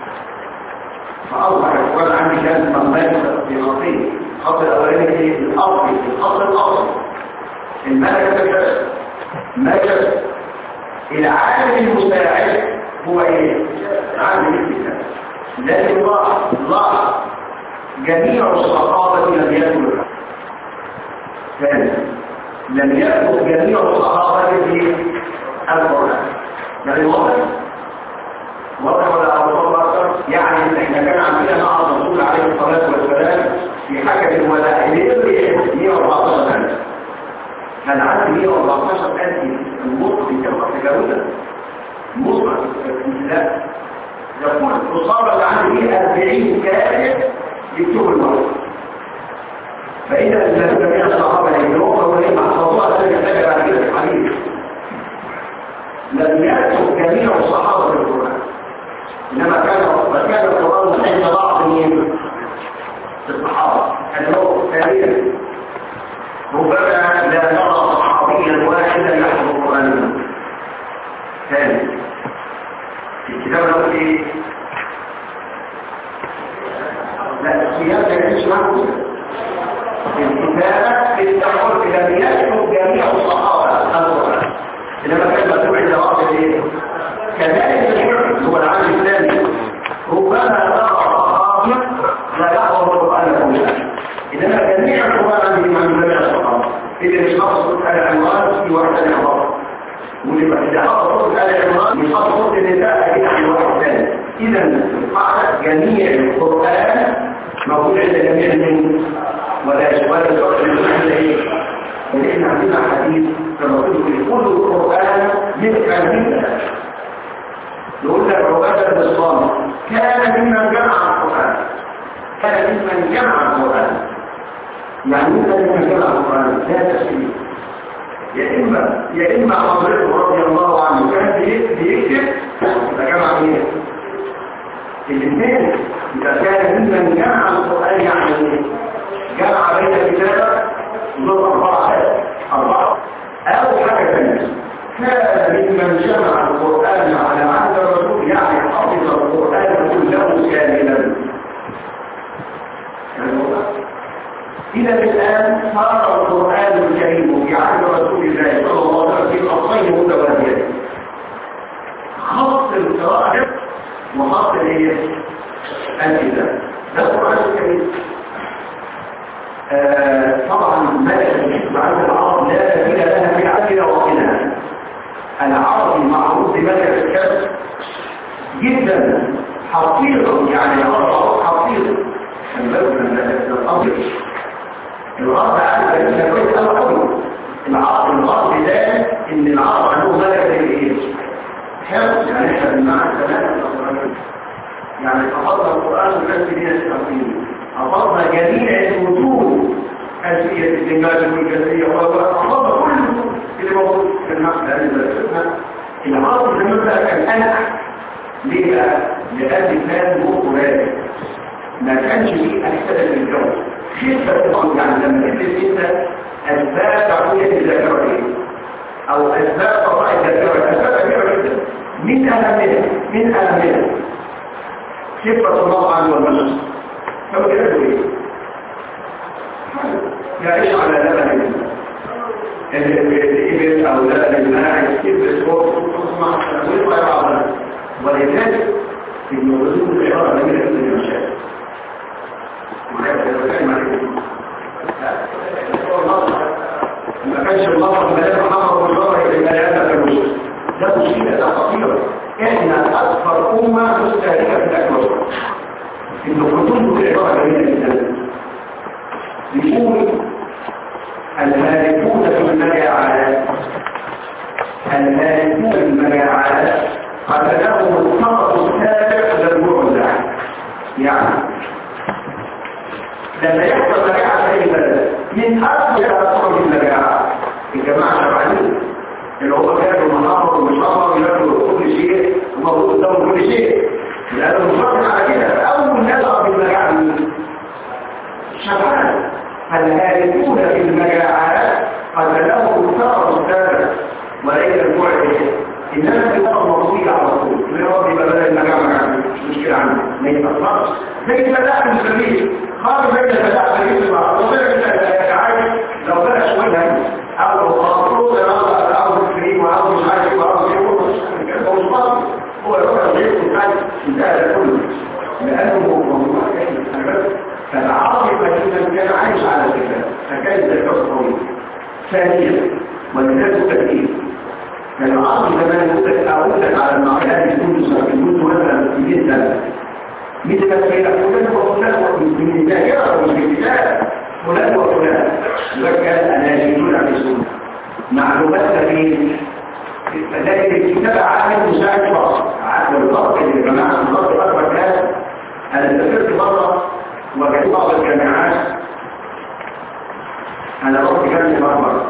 فأوضح القرآن عندي كان مملكة في نصيب خط الأولاني في الأصل في الخط الأصل الملكة الجسد ملكة العالم المساعد هو ايه؟ عالم الكتاب لكن الله الله جميع الصحابة لم يكن ثاني لم يكن جميع الصحابة في القرآن يعني واضح واضح ولا أوضح يعني احنا كان عندنا مع الرسول عليه الصلاة والسلام في حاجة الولاء ليه 114 سنة كان عندي 114 ألف المطلق كما تجاوزا مطلق لا يقول تصابت عندي 40 كاتب يكتب الموت فإذا لم جميع الصحابة يجرون فهو ليه محفظوها سنة تجرى على كده الحديث لم يكتب جميع الصحابة في القرآن إنما كان وكان القرآن عند بعض من الصحابة أنه ثانيا ربما لا نرى صحابيا واحدا يحفظ القرآن ثاني في الكتاب الأول لا الصيام لا يعيش معه الكتابة بالتحول لم يكتب جميع الصحابة القرآن إنما كان مكتوب عند بعض الايه؟ كذلك الحفظ هو العام الثاني ربما ترى صحابي لا يحفظ القرآن كله إنما جميع القرآن عندهم عن جميع الصحابة اللي مش حافظ آل عمران في واحد ثاني حفظ واللي إذا حفظ آل عمران مش حافظ النساء أكيد عن واحد ثاني إذا قاعدة جميع القرآن موجود عند جميع من ولا ولا يصح للمعنى ايه؟ ولكن عندنا حديث كما قلت كل القرآن من كان يقول لك عبادة بن الصامت كان ممن جمع القرآن كان ممن جمع القرآن يعني ممن جمع القرآن لا تسليم يا إما يا إما حضرته رضي الله عنه كان بيكتب فجمع مين؟ الاثنين إذا كان ممن جمع القرآن يعني جمع بين الكتابة ضد أربعة أربعة أو حاجة ثانية كان ممن جمع القرآن على عهد الرسول يعني حفظ القرآن كله كاملا إذا الآن صار القرآن الكريم في عهد رسول الله صلى الله عليه وسلم في خطين متوازيين خط القراءة وخط الايه؟ الكتاب ده القرآن الكريم آه طبعا ملك الحكم عند العرب لا تبين لها في عدل وقنا العربي معروف بملك الكتاب جدا حقيقة يعني العرب حقيقة الأمر الغرب عارف ان كويس قوي قوي العرب الغرب ده ان العرب عندهم ملك الايه حفظ يعني احنا بنمعنى كمان يعني حفظنا القرآن وكان في دين التقديم حفظنا جميع الوجود أسئلة الإنجاز والجزية وحفظنا كل اللي موجود في النقل هذه الأسئلة العرب زي ما كان أنح ليه بقى؟ لأن كان هو قرآن ما كانش ليه أحسن الجو خفة طبعا يعني لما تدرس انت أسباب تعقية الذاكرة ايه؟ أو أسباب قطاع الذاكرة أسباب كبيرة جدا من أهمها من أهمها خفة الله عنه والمجلس فهو كده ايه؟ يعيش على لبن الإبل أو لبن الماء يكتب سبوت تصمع ويطلع يعظم ولذلك في الوجود الإعارة لم يكن المشاكل ما كانش الله ملاك محمد والله إلى الملاك المسلم ده مصيبة ده خطيرة احنا أكثر أمة مستهلكة في الأكبر إن كنتم في عبارة جميلة جدا يقول المالكون في المجاعات المالكون في المجاعات قتلهم الطرف السابق للمعزة يعني لما يحصل مجاعة في أي بلد من أكثر أطفال المجاعة الجماعة شرعين اللي هو كانوا مناطق ومشاطر ويأكلوا كل شيء قدام كل شيء لأنه مفكر على كده أول نزع بالمجاعة شبعان الهالكون في المجاعات قد له ثار الثالث وليس المعد إنما في وقت مصير على طول من ربي بدل المجاعة مجاعة مش مشكلة عنه ما يتأثرش زي الفلاح المسلمين خارج بين الفلاح المسلمين مع الطبيعة عادي لو بقى شوية أو خاطره يرى أو الكريم وأو مش عارف وأو يقول مش فاضي هو يروح الغير ويتعالج انتهى ده كله لأنه هو موضوع كامل فالعاطفة إذا كان عايش على الكتاب فكان ذلك طويل ثانيا ولذلك التفكير العاطفة كمان يقول أقول على المعاملات كنت كنت مثلا في جدا مثل فلان فلان وفلان من الدائرة ومن الكتاب فلان وفلان وكان أناجيون عن السنة معلومات كثير فذلك الكتاب عامل مساعد فقط عامل الضغط اللي يا جماعه الضغط اكبر كان انا سافرت مره وجدت بعض الجامعات انا رحت جامعه مره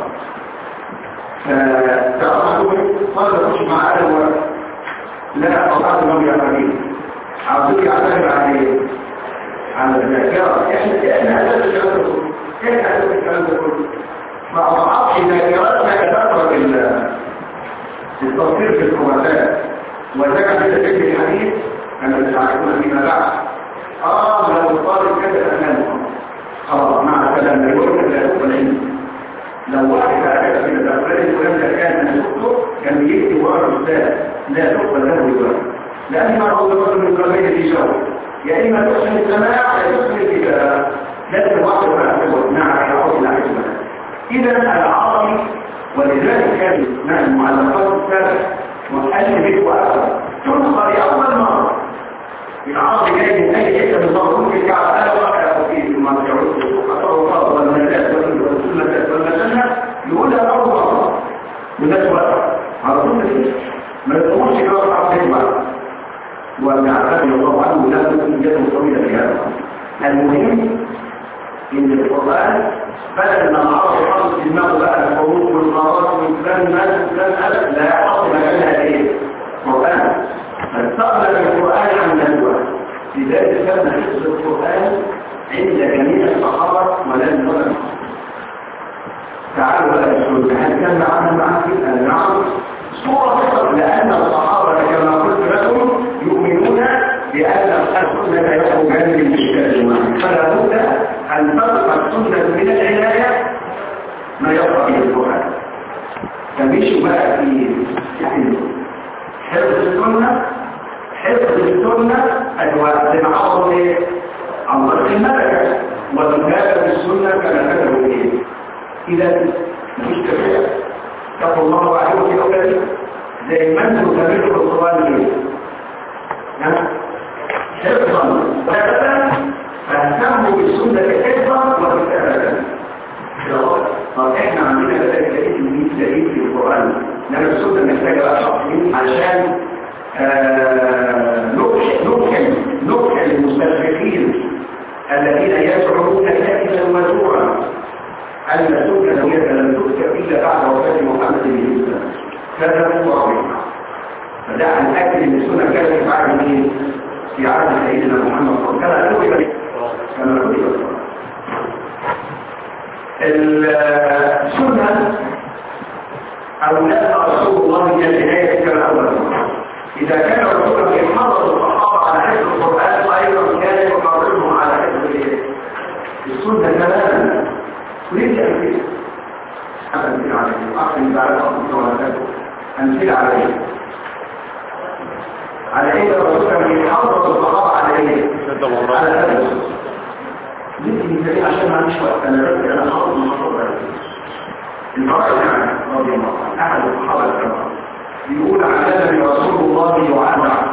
فتعرفوا قال اخش مع اهل لا قطعت النوم يا حبيبي عاوزك اعتمد على على الذاكره احنا احنا اساس الكلام ده كله احنا اساس الكلام ده كله ما اضعفش ذاكرتنا كثره التصوير في الكروماتات وذلك في فكر الحديث أن تعرفون فيما بعد آه لو الطالب كذا أمامه خلاص مع السلامة يقول لا يقبل علم لو واحد كذا في الأفراد ولم كان أن يكتب كان يكتب ورا الأستاذ لا تقبل له الورق لأن ما هو يقول من قبيل الإجابة يا إما تحسن السماع يا تحسن الكتابة لازم واحد ما أكتبه نعم يعود إلى حكمة إذا العربي ولذلك كان مع المعلقات السابق وقال به وأكثر تنقى لأول مرة العرض جاي من أي حتة من الله ممكن الكعب أنا واقع في ما تعود التصرفات والمجالات والسنة والمسنة يقولها أول مرة والناس واقع على طول ما يقولش كده صعب تسمع وابن عباس رضي الله عنه لا تكون يده طويلة في هذا المهم إن القرآن بدل ما العرب يحط في دماغه بقى الحروف والقرارات والفلان مال وفلان ألف لا يحط مكانها ايه؟ قرآن فاستقبل القرآن عن ندوة لذلك كان حفظ القرآن عند جميع الصحابة ولم يكن تعالوا بقى نشوف هل كان معنا معك نعم صورة فقط لأن الصحابة كما قلت لكم يؤمنون بأن السنة يخرجان من الإشكال فلا بد أن تبقى السنة من العناية ما يبقى به القرآن فمش بقى في يعني حفظ السنة حفظ السنة أدواء لمعاهم إيه؟ عن طريق الملكة وذكاء السنة كما كتبوا إيه؟ إذا مش كفاية كفى الله وعليه في أولاد زي ما انتم سمعتوا في القرآن إيه؟ حفظا وكذا فاهتموا بالسنة حفظا وكتابة طب احنا عندنا بقى دليل من دليل في القرآن لأن السنة محتاجة بقى شخصين عشان نكل نكل المستشرقين الذين يزعمون كائنا وزورا أن السنة نوية لم تكتب إلا بعد وفاة محمد بن مسلم كذا هو ربنا فده عن أكل ان السنة كانت بعد مين في عهد سيدنا محمد صلى الله عليه وسلم كما كتب كما كتب السنة أولاد رسول الله من النهاية كما أول إذا كان الرسول في حضر الصحابة على حفظ القرآن أيضا كان يقررهم على حفظ السنة تماما وليس أمثلة أمثلة عليه أحسن بعد أمثلة ولا تكون أمثلة عليه على ايه الرسول كان يحافظ الصحابه على ايه على هذا يمكن يبقى عشان ما عنديش وقت انا بس انا حافظ الموضوع ده البراء يعني رضي الله عنه احد الصحابه الكرام يقول علمني رسول الله يعلم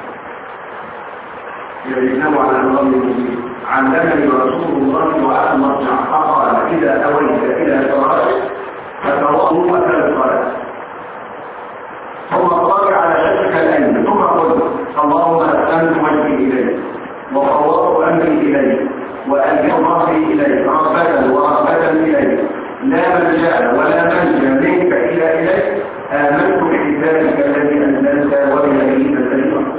يجنب على الله المسلم علمني رسول الله يعلم مرجع فقال اذا اويت الى صلاه فتوضا ثلاث ثم طلع على شكك الأمن ثم قلت اللهم أسلمت وجهي إليك وفوضت أمري إليك وألجأ ظهري إليك رغبة ورغبة إليك لا ملجأ ولا منجا منك إلى إليك آمنت بكتابك الذي أنزلت وبنبيك الذي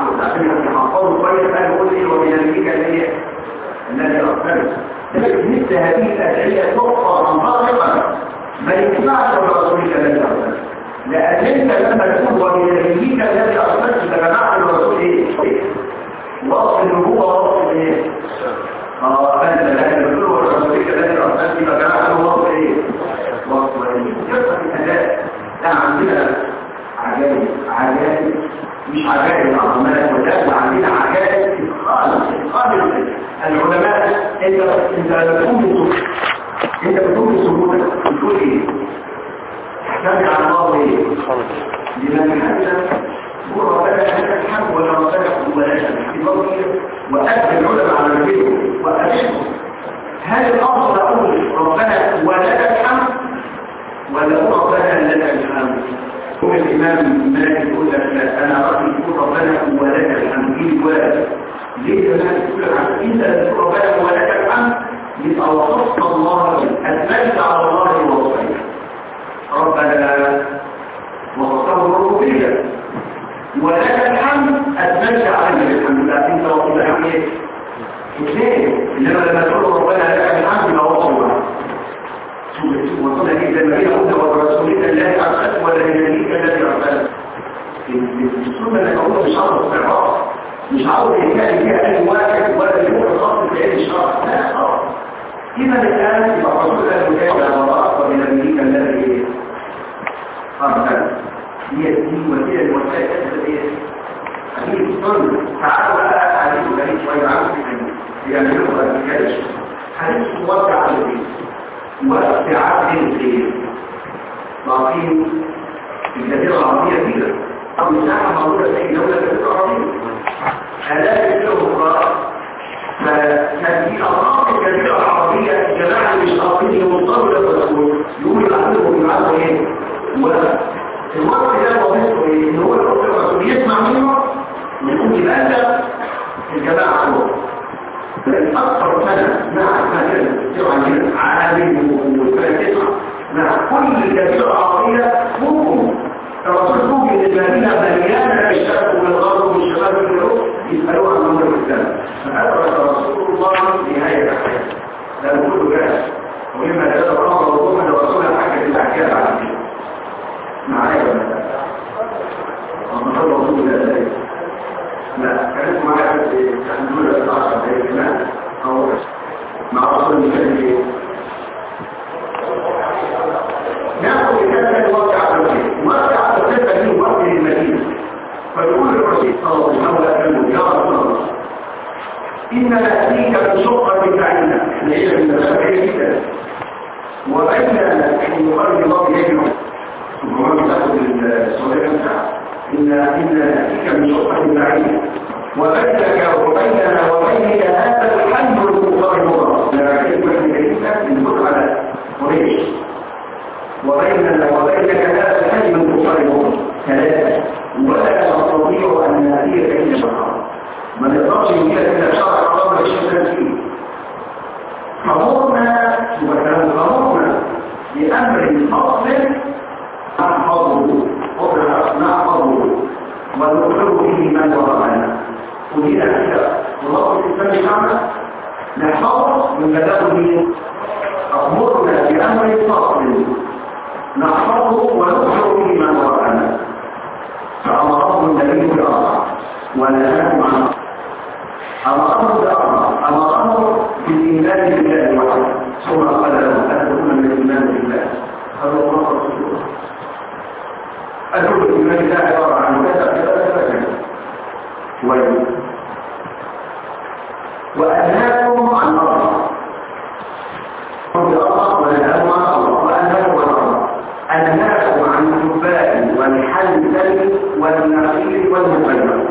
عقله عشان يحفظه كويس قال يقول ايه وبنبيك الذي الذي ارسله مثل هذه الادعيه تحفظ منطقا ما يسمعش رسولك الذي ارسله لان انت لما تقول وبنبيك الذي ارسلت فجمعت الرسول ايه وصف النبوه وصف ايه اه فانت لكن بتقول ورسولك الذي ارسلت فجمعت وصف ايه وصف ايه قصه الاداء ده عندنا عجائب عجائب مش عجائب العظمات ولكن عندنا عجائب اتقان اتقان العلماء انت انت بتقوم انت بتقوم بسهوله بتقول ايه سمع الله ايه لمن حدث هو ربنا هذا الحمد ولا ربنا ولا شيء وأدب العلماء على الفيديو وأدبهم هل الأفضل أقول ربنا ولك الحمد ولا أقول ربنا لك الحمد هو الإمام مالك يقول لك لا أنا رأيي يقول ربنا ولك الحمد في الوالد ليه كمان تقول لك أنت تقول ربنا ولك الحمد يبقى وصفت الله أثبتت على الله وصفه ربنا وصفه الربوبية ولك الحمد أثبتت عليه الحمد لله أنت وصفت عليه اثنين إنما لما تقول ربنا لك الحمد يبقى وصفه وصلنا إلى المدينة قلت والرسولين الذي أرسلت ولا النبيك الذي أرسلت السنة اللي أقول مش عاوز استعراض مش عاوز يتكلم فيها أي واحد ولا يكون خاص بأي الشرع لا خلاص إذا الآن يبقى الرسول قال كيف وراء وبنبيك الذي أرسلت هي دي وسيلة الوسائل هي هذه السنة تعالوا بقى حديث غريب شوية عنه يعني يبقى الكلام حديث موسع على البيت واستعاد الخير ضعفين الجزيرة العربية كده أو مساحة موجودة في دولة الجزيرة العربية هذا الجزيرة الأخرى فكان في أطراف الجزيرة العربية جماعة مش قاطين يوصلوا للرسول يقول يعلموا يعلموا إيه والوقت ده وظيفته إيه إن هو الرسول يسمع منه ويقوم يبلغ الجماعة عنه أكثر سنة مع المكان عالم وفاتحة مع كل الجزيرة العربية ممكن الرسول ممكن الذين مليانة الشرق والغرب والشمال والجنوب يسألوا عن نور الإسلام فأدرك رسول الله نهاية الحياة لأنه كله جاهز ومما دلال الأمر والظلم أن الرسول حكى الأحكام بعد كده معايا ولا لا؟ أما صلى الله عليه وسلم لا كانت معايا في تحمل الأعصاب زي كمان أو مع أصل المثال ناخذ كذا الواقع الرسول واقع الرسول دي وقت المدينة فيقول الرسول صلى الله عليه وسلم يا رسول الله إن نأتيك بشقة بعيدة ليلة من الأسابيع جدا وبين أن يقرب الله يجمع سبحانه تأخذ الصلاة بتاعه إن إن نأتيك بشقة بعيدة وبينك وبيننا وبينك هذا الحج المضطرب لكن من كلمة المدخل على قريش وبيننا وبينك هذا الحج المضطرب ثلاثة ولا نستطيع أن نأتيك إلا شرعا ما نقدرش نجيلك إلا شرع الله الشيطان فيه فمرنا وكان فمرنا بأمر فصل نحفظه نحفظه وندخل به من وراءنا ودينا كده والله الإسلام شعبنا نحفظ من بدأه مين أمرنا بأمر فصل نحفظه وندخل به من وراءنا فأمرهم النبي بالأربع ونهاهم عن أمرهم بالأربع أمرهم بالإيمان بالله وحده ثم قال لهم أن تكون من الإيمان بالله هذا الله رسوله أدخل الإيمان بالله عبارة عن كذا كذا كذا كذا ويل وأنهاكم عن الله الله ونهاكم عن الله وأنهاكم عن الله أنهاكم عن الجبال والحنزل والنخيل والمخيم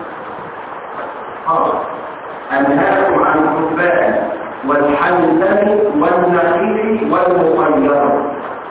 أنهاكم عن الجبال والحنزل والنخيل والمخيم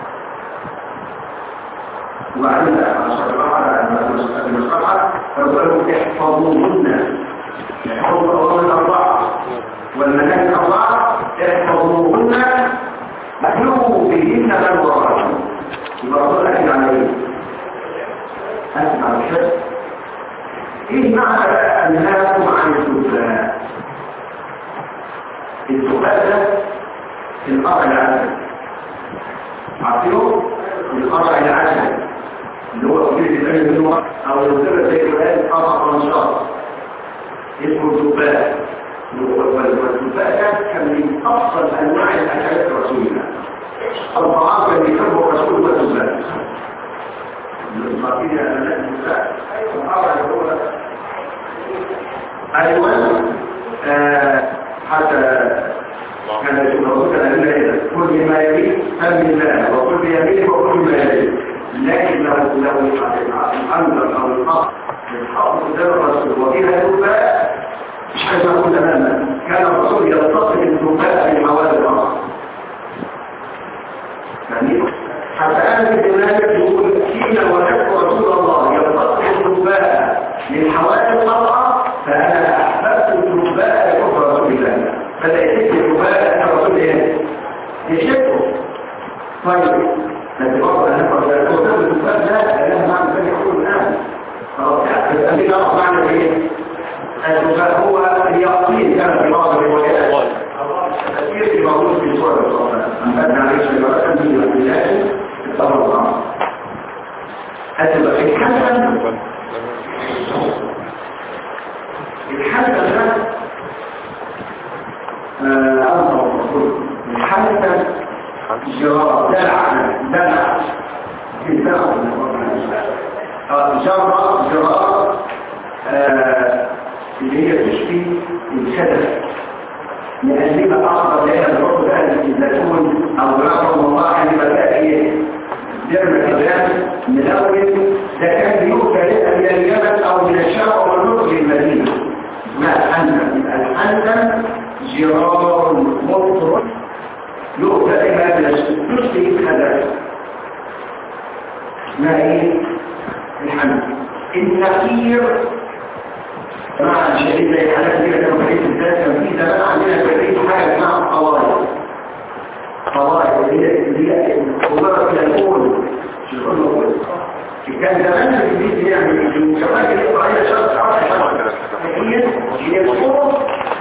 وعند المصطلح فقالوا احفظوهن يحفظوا الله الأربعة والمكان الأربعة احفظوهن احلوا بهن من وراءكم يبقى الله أكد على ايه؟ أكد على الشد ايه معنى بقى انهاكم عن السفهاء السفهاء ده القرع العسل عارفينه القرع العسل اللي هو كبير الثاني منه او الوزير زي ما قال قرع انشاط اسمه السفهاء والسفهاء ده كان من افضل انواع الاكلات رسولنا الطعام كان يحبه الرسول والسفهاء الفقير أنا النساء أيوة حتى كان يقول لك كل ما يليق سم الله وكل يمين وكل ما يليق لكن لو لو الأمر أو الحق الحق قدام الرسول وفيها الوفاء مش عايز أقول تماما كان الرسول يتصل بالوفاء في حوالي الأرض يعني حتى أنا في الناس يقول حين وجدت رسول الله يتصل الوفاء من حوالي الأرض فأنا أحببت الوفاء لحب رسول الله بدأ يحب الوفاء لأن الرسول إيه؟ يحبه طيب لكن برضه أنا أقول لك الوفاء لا لا معنى ذلك يقول الآن خلاص يعني أنت تعرف معنى إيه؟ الوفاء هو اليقين كان في بعض الروايات كثير في موجود في سورة الصلاة أنبتنا عليه شجرة من البلاد الثمر الأمر أتبقى الحسن الحسن ده أنظر الرسول الحسن جرار دلع دلع جرار جرار جرار اللي هي تشفي الشدف لأنما أعظم لها الرب أهل الزيتون أو رحمه الله أن بدأ جرم الإسلام ملون ده كان بيؤتى لها من اليمن أو من الشرق والنصر المدينة ما الحنزم الحنزم جرار مطر يؤتى بها من النصر الخدر ما ايه الحنزم النقير مع شديد زي حالات كده كانوا في الذات كان في زمان عندنا في حاجه اسمها قواعد قواعد اللي هي اللي هي مجرد كده الكون مش الكون كان زمان في البيت يعني المجتمعات الاسرائيليه شرط عشر هي هي الخروج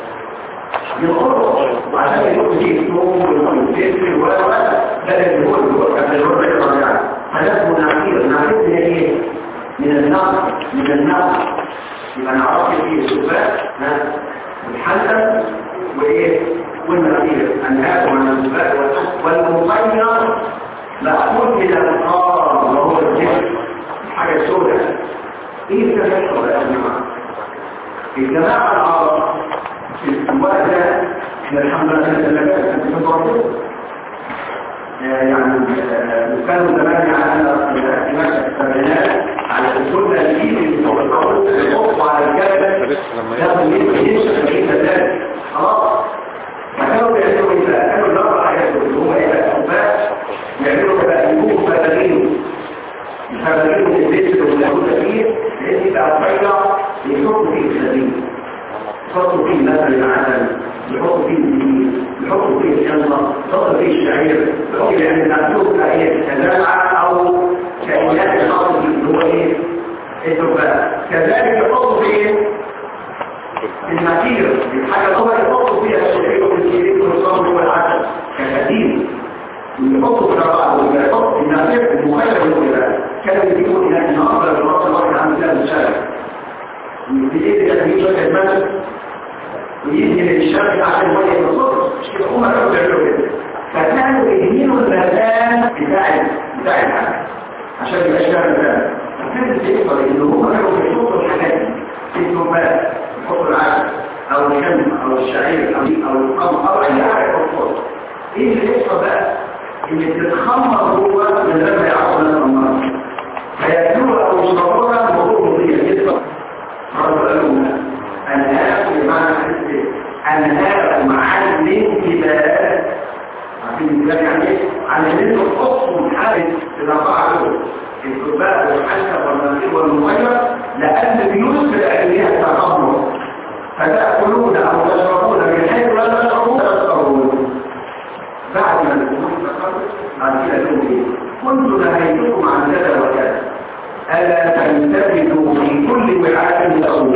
للخروج وعشان يكون دي النوم والفكر و و ده اللي هو اللي هو كان الربع الرابع حاجات مناخير مناخير هي ايه؟ من النار من النار يبقى نعرف فيه السباق والحسن وايه والمغير الناس والسباق والمصير مأخوذ من القار وهو الجسم حاجة سوداء ايه التفكر يا جماعة الجماعة العرب في الوقت ده احنا الحمد لله نتلقى في الضرب يعني كانوا زمان على دمشق السبعينات على السنة الجيل الخط على الجبل لازم يمشي في ذلك خلاص فكانوا بيعملوا ايه بقى؟ كانوا الاربع حاجات اللي هم ايه بقى؟ الخفاف يعملوا بقى يجيبوا فبالين الفبالين من البيت اللي موجوده فيه لان يبقى رفيع يحطوا فيه الخليل يحطوا فيه مثل العسل يحطوا فيه الدين يحطوا فيه الشنطه يحطوا فيه الشعير يحطوا يعني المكتوب هي تجمع او كائنات الارض اللي هو ايه الدباء كذلك يحطوا فيه المكير الحاجه هو يحطوا فيها الشعير والكيرين والصبر والعسل كخديم يحطوا في الرابعه ويحطوا المكير المخالف للولاء كانوا يجيبوا الى النهارده الراس الواحد عن كلام الشارع بيجي تجميل شويه المدى ويجي للشرق عشان هو يتصرف مش كده هم كانوا بيعملوا كده فكانوا يهينوا المكان بتاع بتاع الحاجه عشان يبقى شبه المكان فكانت بتحصل ان هم كانوا بيحطوا الحاجات في النبات يحطوا العسل او الشمس او الشعير او او القمر او اي حاجه يحطوها ايه اللي يحصل بقى؟ ان بتتخمر جوه من غير ما يعرفوا الناس النار هياكلوها او يشربوها الموضوع مضيع جدا أنهاكم بمعنى حسن أنهاكم عن الانتباه عارفين الانتباه يعني ايه؟ عن ان انتوا تحطوا حالة الأربعة دول الكباء والحسن والمنزل والمغير لأن بيسرع إليها التخمر فتأكلون أو تشربون من حيث لا تشربون تشربون بعد ما الأمور تخرج بعد كده تقول ايه؟ كنت نهيتكم عن كذا وكذا ألا تنتبهوا في كل وعاء تقول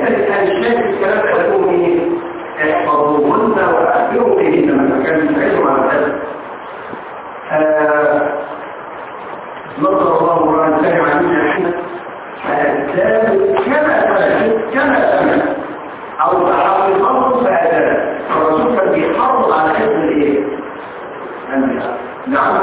الشيء في الكلام ده يقول ايه احفظوهن واخبروا بهن ما كان يفعلوا على هذا نظر الله ان سمع منا حين فأداه كما سمع كما سمع او تحفظه فأداه الرسول كان بيحافظ على حفظ الايه الانبياء نعم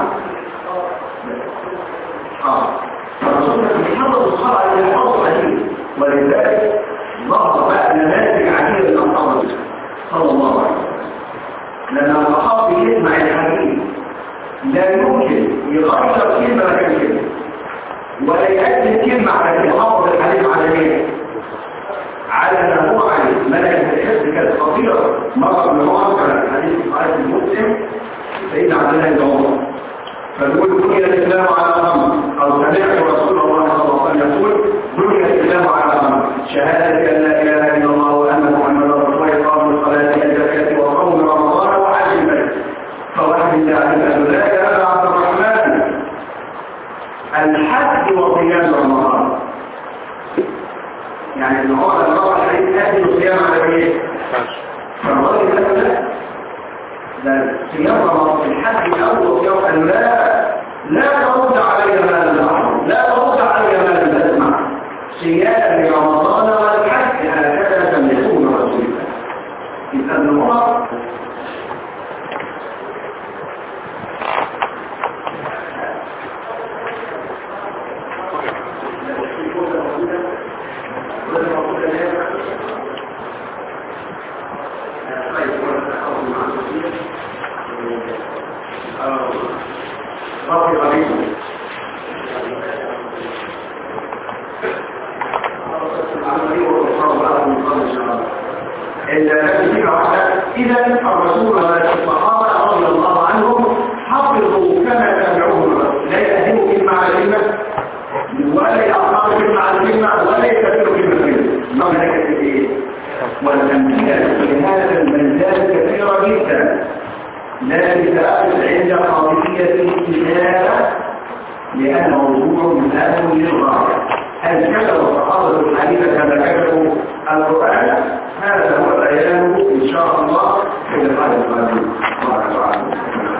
اه الرسول كان بيحافظ الصلاه على الحفظ عليه ولذلك ظهر بقى نماذج عديده من الصحابه صلى الله عليه وسلم لما الصحابي يسمع الحديث لا يمكن يغير كلمه مكان كلمه ولا يأدي كلمه على يحافظ الحديث على ايه على ما هو عليه ملكة الحفظ كانت خطيرة مرة من عمر كان الحديث في صحيح المسلم سيدنا عبد الله بن عمر فنقول بني الإسلام على خمس أو سمعت رسول الله صلى الله عليه وسلم يقول بني الإسلام على خمس شهادة أن لا إله إلا الله وأن محمدا رسول الله إقام الصلاة والزكاة وصوم رمضان وحج البيت فواحد الله أن لا يا عبد الرحمن الحج وقيام رمضان يعني ان هو لما روح الحديث يأتي الصيام على ايه؟ فالراجل قال لا ده صيام رمضان الحج الاول صيام قال لا لا ترد علي ما لم اعلم لا ترد علي ما لم اسمع صيام رمضان والحج هكذا سمعوه من رسول الله اذا النهار إذا الرسول والصحابة رضي الله عنهم حفظوا كما تابعوه لا يأهموا كلمة على كلمة ولا يأخذوا كلمة على كلمة ولا يكفروا كلمة كلمة ما ملكت ايه والأمثلة في هذا المجال كثيرة جدا لا تتأخذ عند قضية الكتابة لأن موضوع مهام للغاية هل كتب الصحابة الحديث كما كتبوا القرآن هذا هو بيانه إن شاء الله في اللقاء القادم